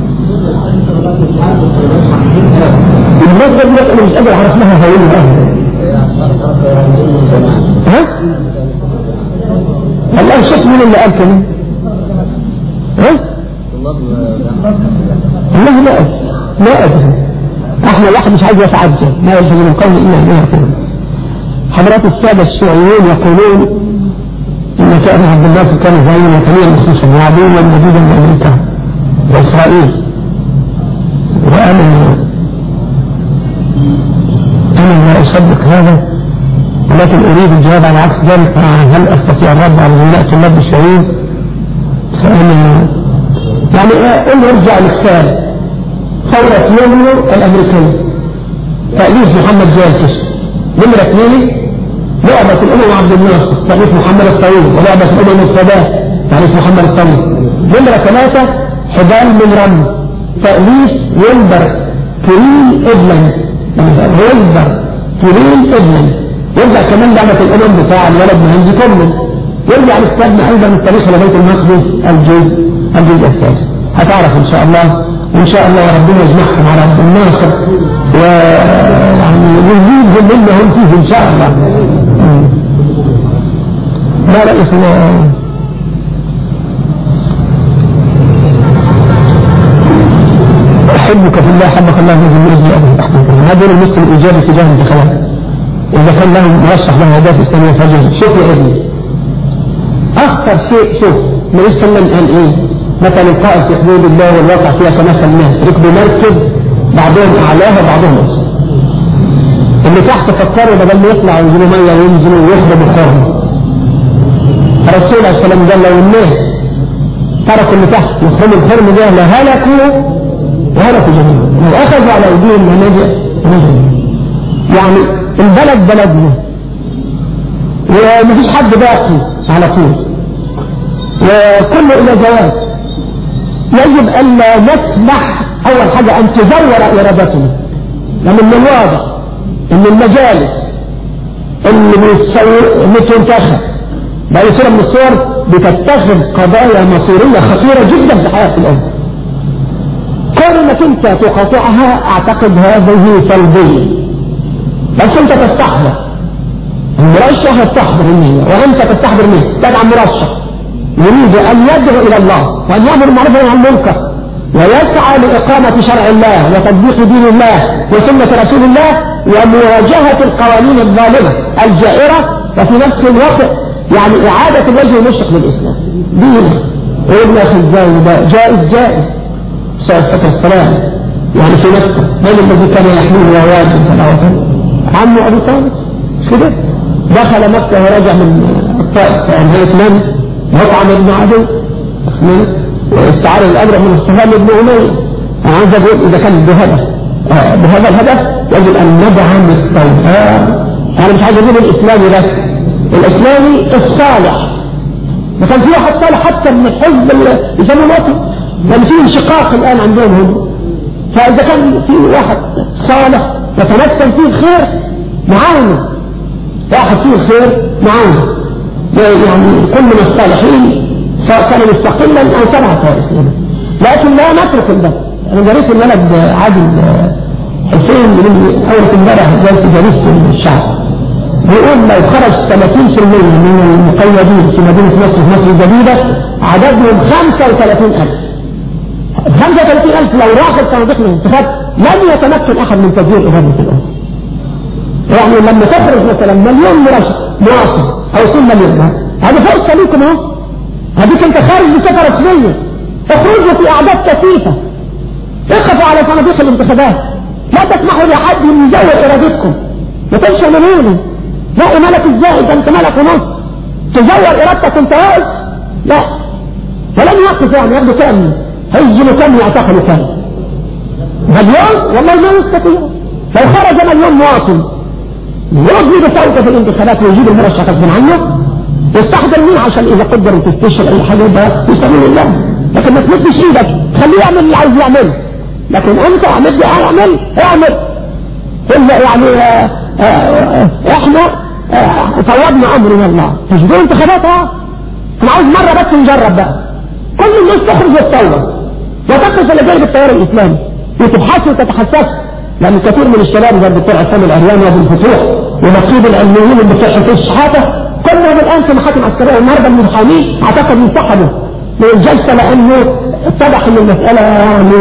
المرات دي أنا مش قادر أعرف لها هوية أهلا ها؟ والله الشيخ مين اللي قال كده؟ ها؟ والله لا أدري لا أدري احنا الواحد مش عايز يتعجل ما يلزم من قول إلا أن يقول حضرات السادة الشيوعيون يقولون إن كان عبد الله كان زعيما وكبيرا مخصوصا وعدوا مديدا لأمريكا وإسرائيل وأنا أنا لا أصدق هذا ولكن أريد الجواب على عكس ذلك هل أستطيع الرد على زملاء طلاب الشهيد فأنا يعني إيه نرجع للثالث ثورة يوليو الأمريكية تأليف محمد جالكش نمرة اثنين لعبة الأمم عبد الناصر تأليف محمد الطويل ولعبة الأمم السادات تأليف محمد الطويل نمرة ثلاثة حبال من رمل تأليف ويلبر كريم إبلن ويلبر كريم إبلن يرجع كمان لعبة الأمم بتاع الولد مهندي كومن يرجع لاستاذنا أيضا التاريخ لبيت المقدس الجزء الجزء الثالث هتعرف إن شاء الله وإن شاء الله ربنا يجمعهم على عبد الناصر ويعني ويزيدهم مما هم فيه إن شاء الله ما رأيك أحبك في الله حبك الله من ذنبه أبو رحمة الله ما دون المسلم الإيجابي تجاه الانتخابات إذا كان له مرشح له أهداف إسلامية فجر شوف يا ابني أخطر شيء شوف النبي صلى الله عليه وسلم قال إيه مثل القائد في حدود الله والواقع فيها كمثل الناس ركبوا مركب بعضهم أعلاها وبعضهم أسفل اللي تحت فكروا بدل ما يطلعوا ينزلوا مية وينزلوا ويخدموا القرن الرسول عليه السلام قال لو الناس تركوا اللي تحت يخرموا الحرم ده لهلكوا وهلكوا جميعا لو أخذوا على أيديهم مناجع مناجع يعني البلد بلدنا ومفيش حد باقي على طول وكله إلى زواج يجب ألا نسمح أول حاجة أن تزور إرادتنا لأن من الواضح أن المجالس اللي بتصور اللي تنتخب بأي صورة من الصور بتتخذ قضايا مصيرية خطيرة جدا في حياة الأمة كون انك انت تقاطعها اعتقد هذه سلبية بس انت تستحضر المرشح يستحضر النية وانت تستحضر النية تدعم مرشح يريد ان يدعو الى الله وان يامر بالمعروف وينهى عن المنكر ويسعى لاقامة شرع الله وتطبيق دين الله وسنة رسول الله ومواجهة القوانين الظالمة الجائرة وفي نفس الوقت يعني اعادة الوجه المشرق للاسلام دينه وابن اخي ازاي ده جائز جائز صلى السلام يعني في مكة من الذي كان يحمله ويواجه صلى عمه ابو طالب مش كده دخل مكة ورجع من الطائف يعني هيئة من مطعم ابن عدو واستعار الأمر من السهام ابن أمية أنا عايز أقول إذا كان بهذا بهذا الهدف يجب أن ندعم الصوت أنا مش عايز أقول الإسلامي بس الإسلامي الصالح ما كان في واحد صالح حتى من الحزب اللي يسموه الوطن لأن في انشقاق الآن عندهم هم فإذا كان في واحد صالح يتمثل فيه الخير معاونه واحد فيه الخير معاونه يعني كل من الصالحين سواء كان مستقلا أو تبع فائسنا لكن لا نترك البلد أنا جريت الولد عادل حسين من أول امبارح جالس جريت الشعب بيقول لو خرج 30% من المقيدين في مدينة مصر في مصر الجديدة عددهم 35000 35000 لو راحوا الصناديق الانتخاب لن يتمكن أحد من تغيير إرادة الأمة يعني لما تخرج مثلا مليون مرشح مواطن أو 2 مليون هذه فرصة لكم اهو هذيك انت خارج بصفة رسمية اخرجوا في أعداد كثيفة اخفوا على صناديق الانتخابات لا تسمحوا لأحد يزور إرادتكم ما تمشوا منوني لا ملك ازاي ده انت ملك ونص تزور إرادتك انت واقف لا ولن يقف يعني يبدو كام هيجلوا كام يعتقلوا كام مليون والله ما يستطيع لو خرج مليون مواطن يرضي بصوته في الانتخابات ويجيب المرشح غصب عنه يستحضر مين عشان اذا قدر تستشهد اي حاجه ده في سبيل الله لكن ما تمدش ايدك خليه يعمل اللي عايز يعمله لكن انت اعمل لي اعمل اعمل قل يعني آآ آآ احنا فوضنا امر من الله تجدون انتخابات اه انا عاوز مره بس نجرب بقى كل الناس تخرج وتصور وتقف اللي جاي بالتيار الاسلامي وتبحثوا وتتحسسوا لأن كثير من الشباب زي الدكتور عصام العرياني وابو الفتوح ونقيب العلميين اللي بتوع حسين الشحاتة كلهم الآن في محاكم عسكرية النهارده المحامين اعتقد انسحبوا من الجلسة لأنه اتضح ان المسألة يعني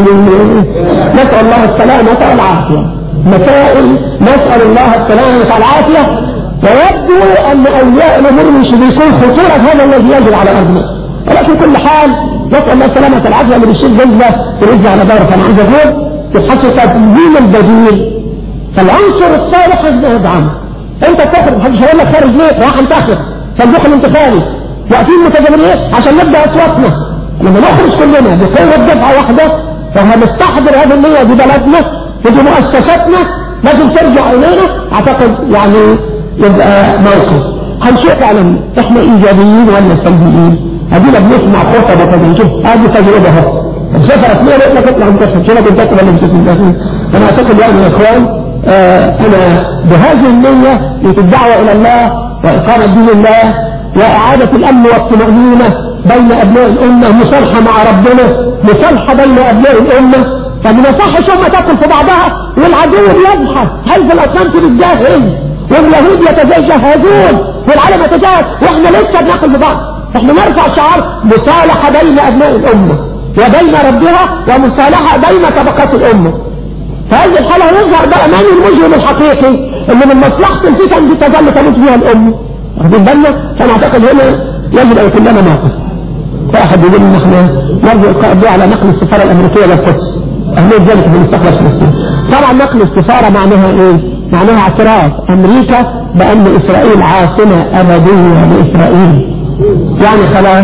نسأل الله السلامة والعافية مسائل نسأل الله السلامة والعافية ويبدو أن أولياء الأمور مش بيكون خطورة هذا الذي يجب على أرضنا ولكن كل حال نسأل الله السلامة والعافية من الشيء جزة ترجع على دورة أنا عايز أقول تبحثوا تدوين البديل فالعنصر الصالح يدعم انت تخرج محدش هيقول لك خارج ليه راح انتخب صندوق الانتخابي واقفين متجمعين عشان نبدا اصواتنا لما نخرج كلنا بقوه دفعه واحده فهنستحضر هذه النيه دي بلدنا ودي مؤسساتنا لازم ترجع الينا اعتقد يعني يبقى موقف هنشوف فعلا احنا ايجابيين ولا سلبيين ادينا بنسمع خطب وكذا نشوف هذه تجربه اهو السفر اثنين يقول لك اطلع انت شنو كنت تقبل انت انا اعتقد يعني يا اخوان آه انا بهذه النية الدعوة الى الله واقامة دين الله واعادة الامن والطمأنينة بين ابناء الامة مصالحة مع ربنا مصالحة بين ابناء الامة فما يصحش امة تاكل في بعضها والعدو بيبحث هل في الاصنام تتجاهز واليهود يتجاهزون والعالم يتجاهز واحنا لسه بناكل في بعض احنا نرفع شعار مصالحة بين ابناء الامة وبين ربها ومصالحة بين طبقات الأمة فهذه الحالة يظهر بقى من المجرم الحقيقي اللي من مصلحة الفتن دي تظل تموت فيها الأمة واخدين بالنا فأنا أعتقد هنا يجب أن يكون لنا موقف واحد يقول إن احنا نرجو القائد على نقل السفارة الأمريكية للقدس أهمية ذلك في المستقبل فلسطين طبعا نقل السفارة معناها إيه؟ معناها اعتراف أمريكا بأن إسرائيل عاصمة أبدية لإسرائيل يعني خلاص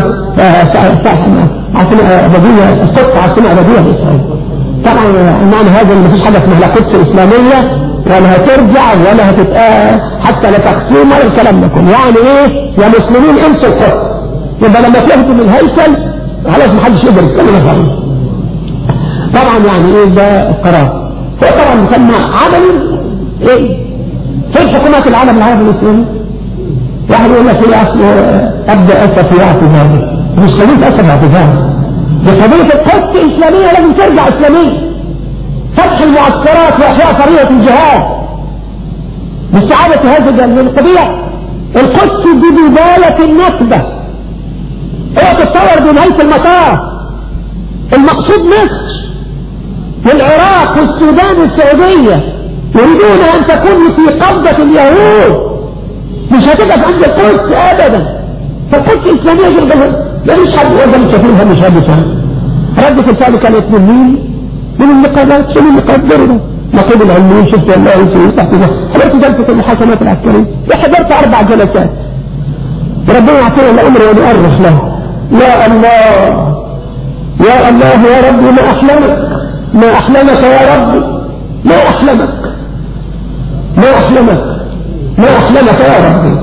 عاصمة أبدية القدس عاصمة أبدية لإسرائيل طبعا معنى هذا ان مفيش حاجة اسمها لا قدس إسلامية ولا هترجع ولا هتتقى حتى لا تقسيم ولا الكلام ده كله يعني ايه يا مسلمين انسوا القدس يبقى لما تهدوا من الهيكل خلاص محدش يقدر يتكلم خالص طبعا يعني ايه ده القرار هو طبعا مسمى عملي ايه في الحكومات العالم العربي الاسلامي واحد يقول لك ايه اصل ابدا اسف في اعتذاري مش قضيه اسف اعتذاري دي قضيه القدس اسلاميه لازم ترجع اسلاميه فتح المعسكرات واحياء طريقه الجهاد باستعادة هذه القضية القدس دي بداية النكبة هو تتصور بنهاية المطاف المقصود مصر والعراق والسودان والسعودية يريدون أن تكون في قبضة اليهود مش هتقف عند القدس أبدا فالقدس إسلامية جدا لا مش حد ولا مش شايفينها مش هدفها ردة الفعل كانت من مين؟ من النقابات شنو النقاب درجة نقيب العلميين شفت والله في تحت حضرت جلسة المحاكمات العسكرية حضرت أربع جلسات ربنا يعطينا الأمر ونؤرخ له يا الله يا الله يا ربي ما أحلمك ما أحلمك يا ربي ما أحلمك ما أحلمك ما أحلمك يا ربي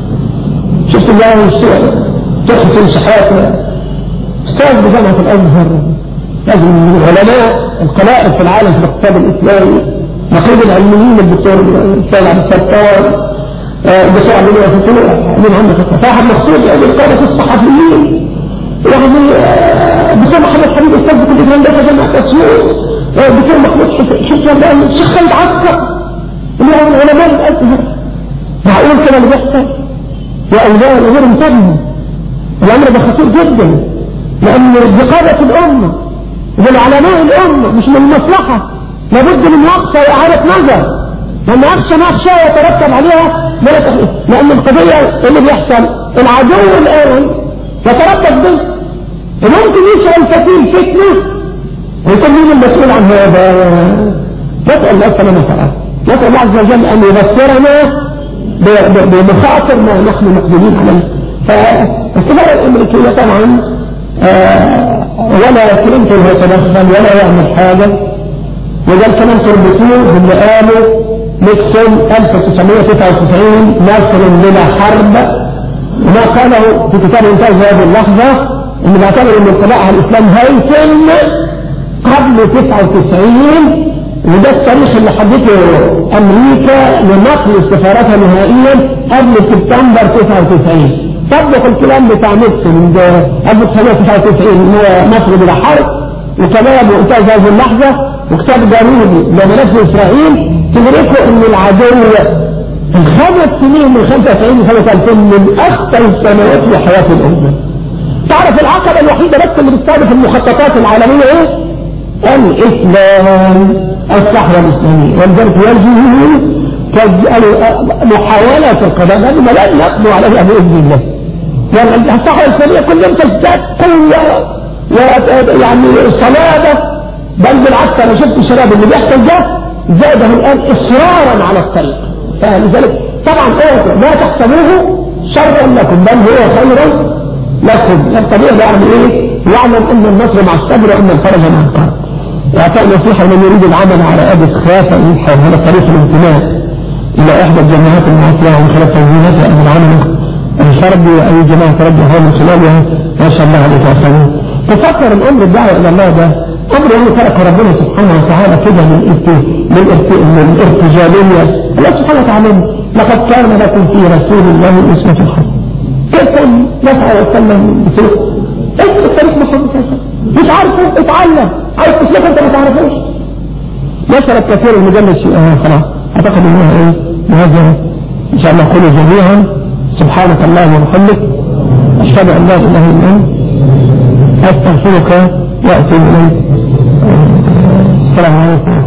شفت الله السؤال تحسن شحاتنا استاذ بجامعة الأزهر لازم من العلماء القلائد في العالم في الاقتصاد الإسلامي نقيب العلميين الدكتور سيد عبد الستار الدكتور عبد الله فتوح من عندك صاحب مقصود يعني قادة الصحفيين يعني الدكتور محمد حبيب استاذ كل الكلام ده في جامعة أسيوط الدكتور محمود حسين شفت والله الشيخ سيد عسكر اللي هو من علماء الأزهر معقول كده اللي بيحصل يا أولاد غير انتبهوا الأمر ده خطير جدا لأن رقابة الأمة والعلماء الأمة مش من المصلحة لابد من وقفة وإعادة نظر لأن أخشى ما أخشى ويترتب عليها لأن القضية اللي بيحصل العدو الآن يترتب به وممكن يشعل سفير فتنة ويكون مين المسؤول عن هذا نسأل الله السلامة والعافية نسأل الله عز وجل أن يبصرنا بمخاطر ما نحن مقبلين عليه فالسفارة الأمريكية طبعا آه ولا كلينتون هو تدخل ولا يعمل حاجة وده الكلام تربطوه باللي قاله نيكسون 1999 مصر بلا حرب وما قاله في كتاب انتاج هذه اللحظة انه بيعتبر ان انطلاع على الاسلام هيتم قبل 99 وده التاريخ اللي حدثه امريكا لنقل سفارتها نهائيا قبل سبتمبر 99 طبق الكلام بتاع نيكسون ده 1999 هو مصر بلا حرب وكلام وانتاج هذه اللحظة وكتاب جانوني لملف إسرائيل تدركوا ان العدو الخمس سنين من 95 ل 2000 من أكثر السنوات في حياة الأمة تعرف العقبة الوحيدة بس اللي بتستهدف المخططات العالمية ايه؟ الإسلام الصحراء الإسلامية ولذلك يجب محاولة القضاء لأنه لن يقضوا عليها بإذن الله يعني الصحراء الإسلامية كل يوم تزداد قوة ويعني صلابة بل بالعكس أنا شفت الشباب اللي بيحصل ده زاده الآن إصرارا على الطريق فلذلك طبعا ايه لا تحسبوه شرا لكم بل هو خيرا لكم الطبيعي يعني ايه يعلم ان النصر مع الصبر وان الفرج مع الكرب واعطاء نصيحة لمن يريد العمل على ادة خلافة يبحث هذا طريق الانتماء الى احدى الجامعات المعاصرة ومن خلال تنظيماتها ان العمل الشربي واي جماعة تربي من خلالها ما شاء الله عليك يا تفكر الامر الدعوة الى الله ده امر يعني ترك ربنا سبحانه وتعالى كده من من الارتجالية الله سبحانه وتعالى لقد كان لكم في رسول الله اسوة حسنة كيف كان نسعى وسلم بسوء ايش التاريخ محمد صلى الله عليه وسلم مش عارفه اتعلم عايز تسلك انت ما تعرفوش نشرت كثير المجلس خلاص اعتقد انها ايه بهذا ان شاء الله قولوا جميعا سبحانك اللهم وبحمدك اشهد ان لا اله الا انت استغفرك واتوب اليك السلام عليكم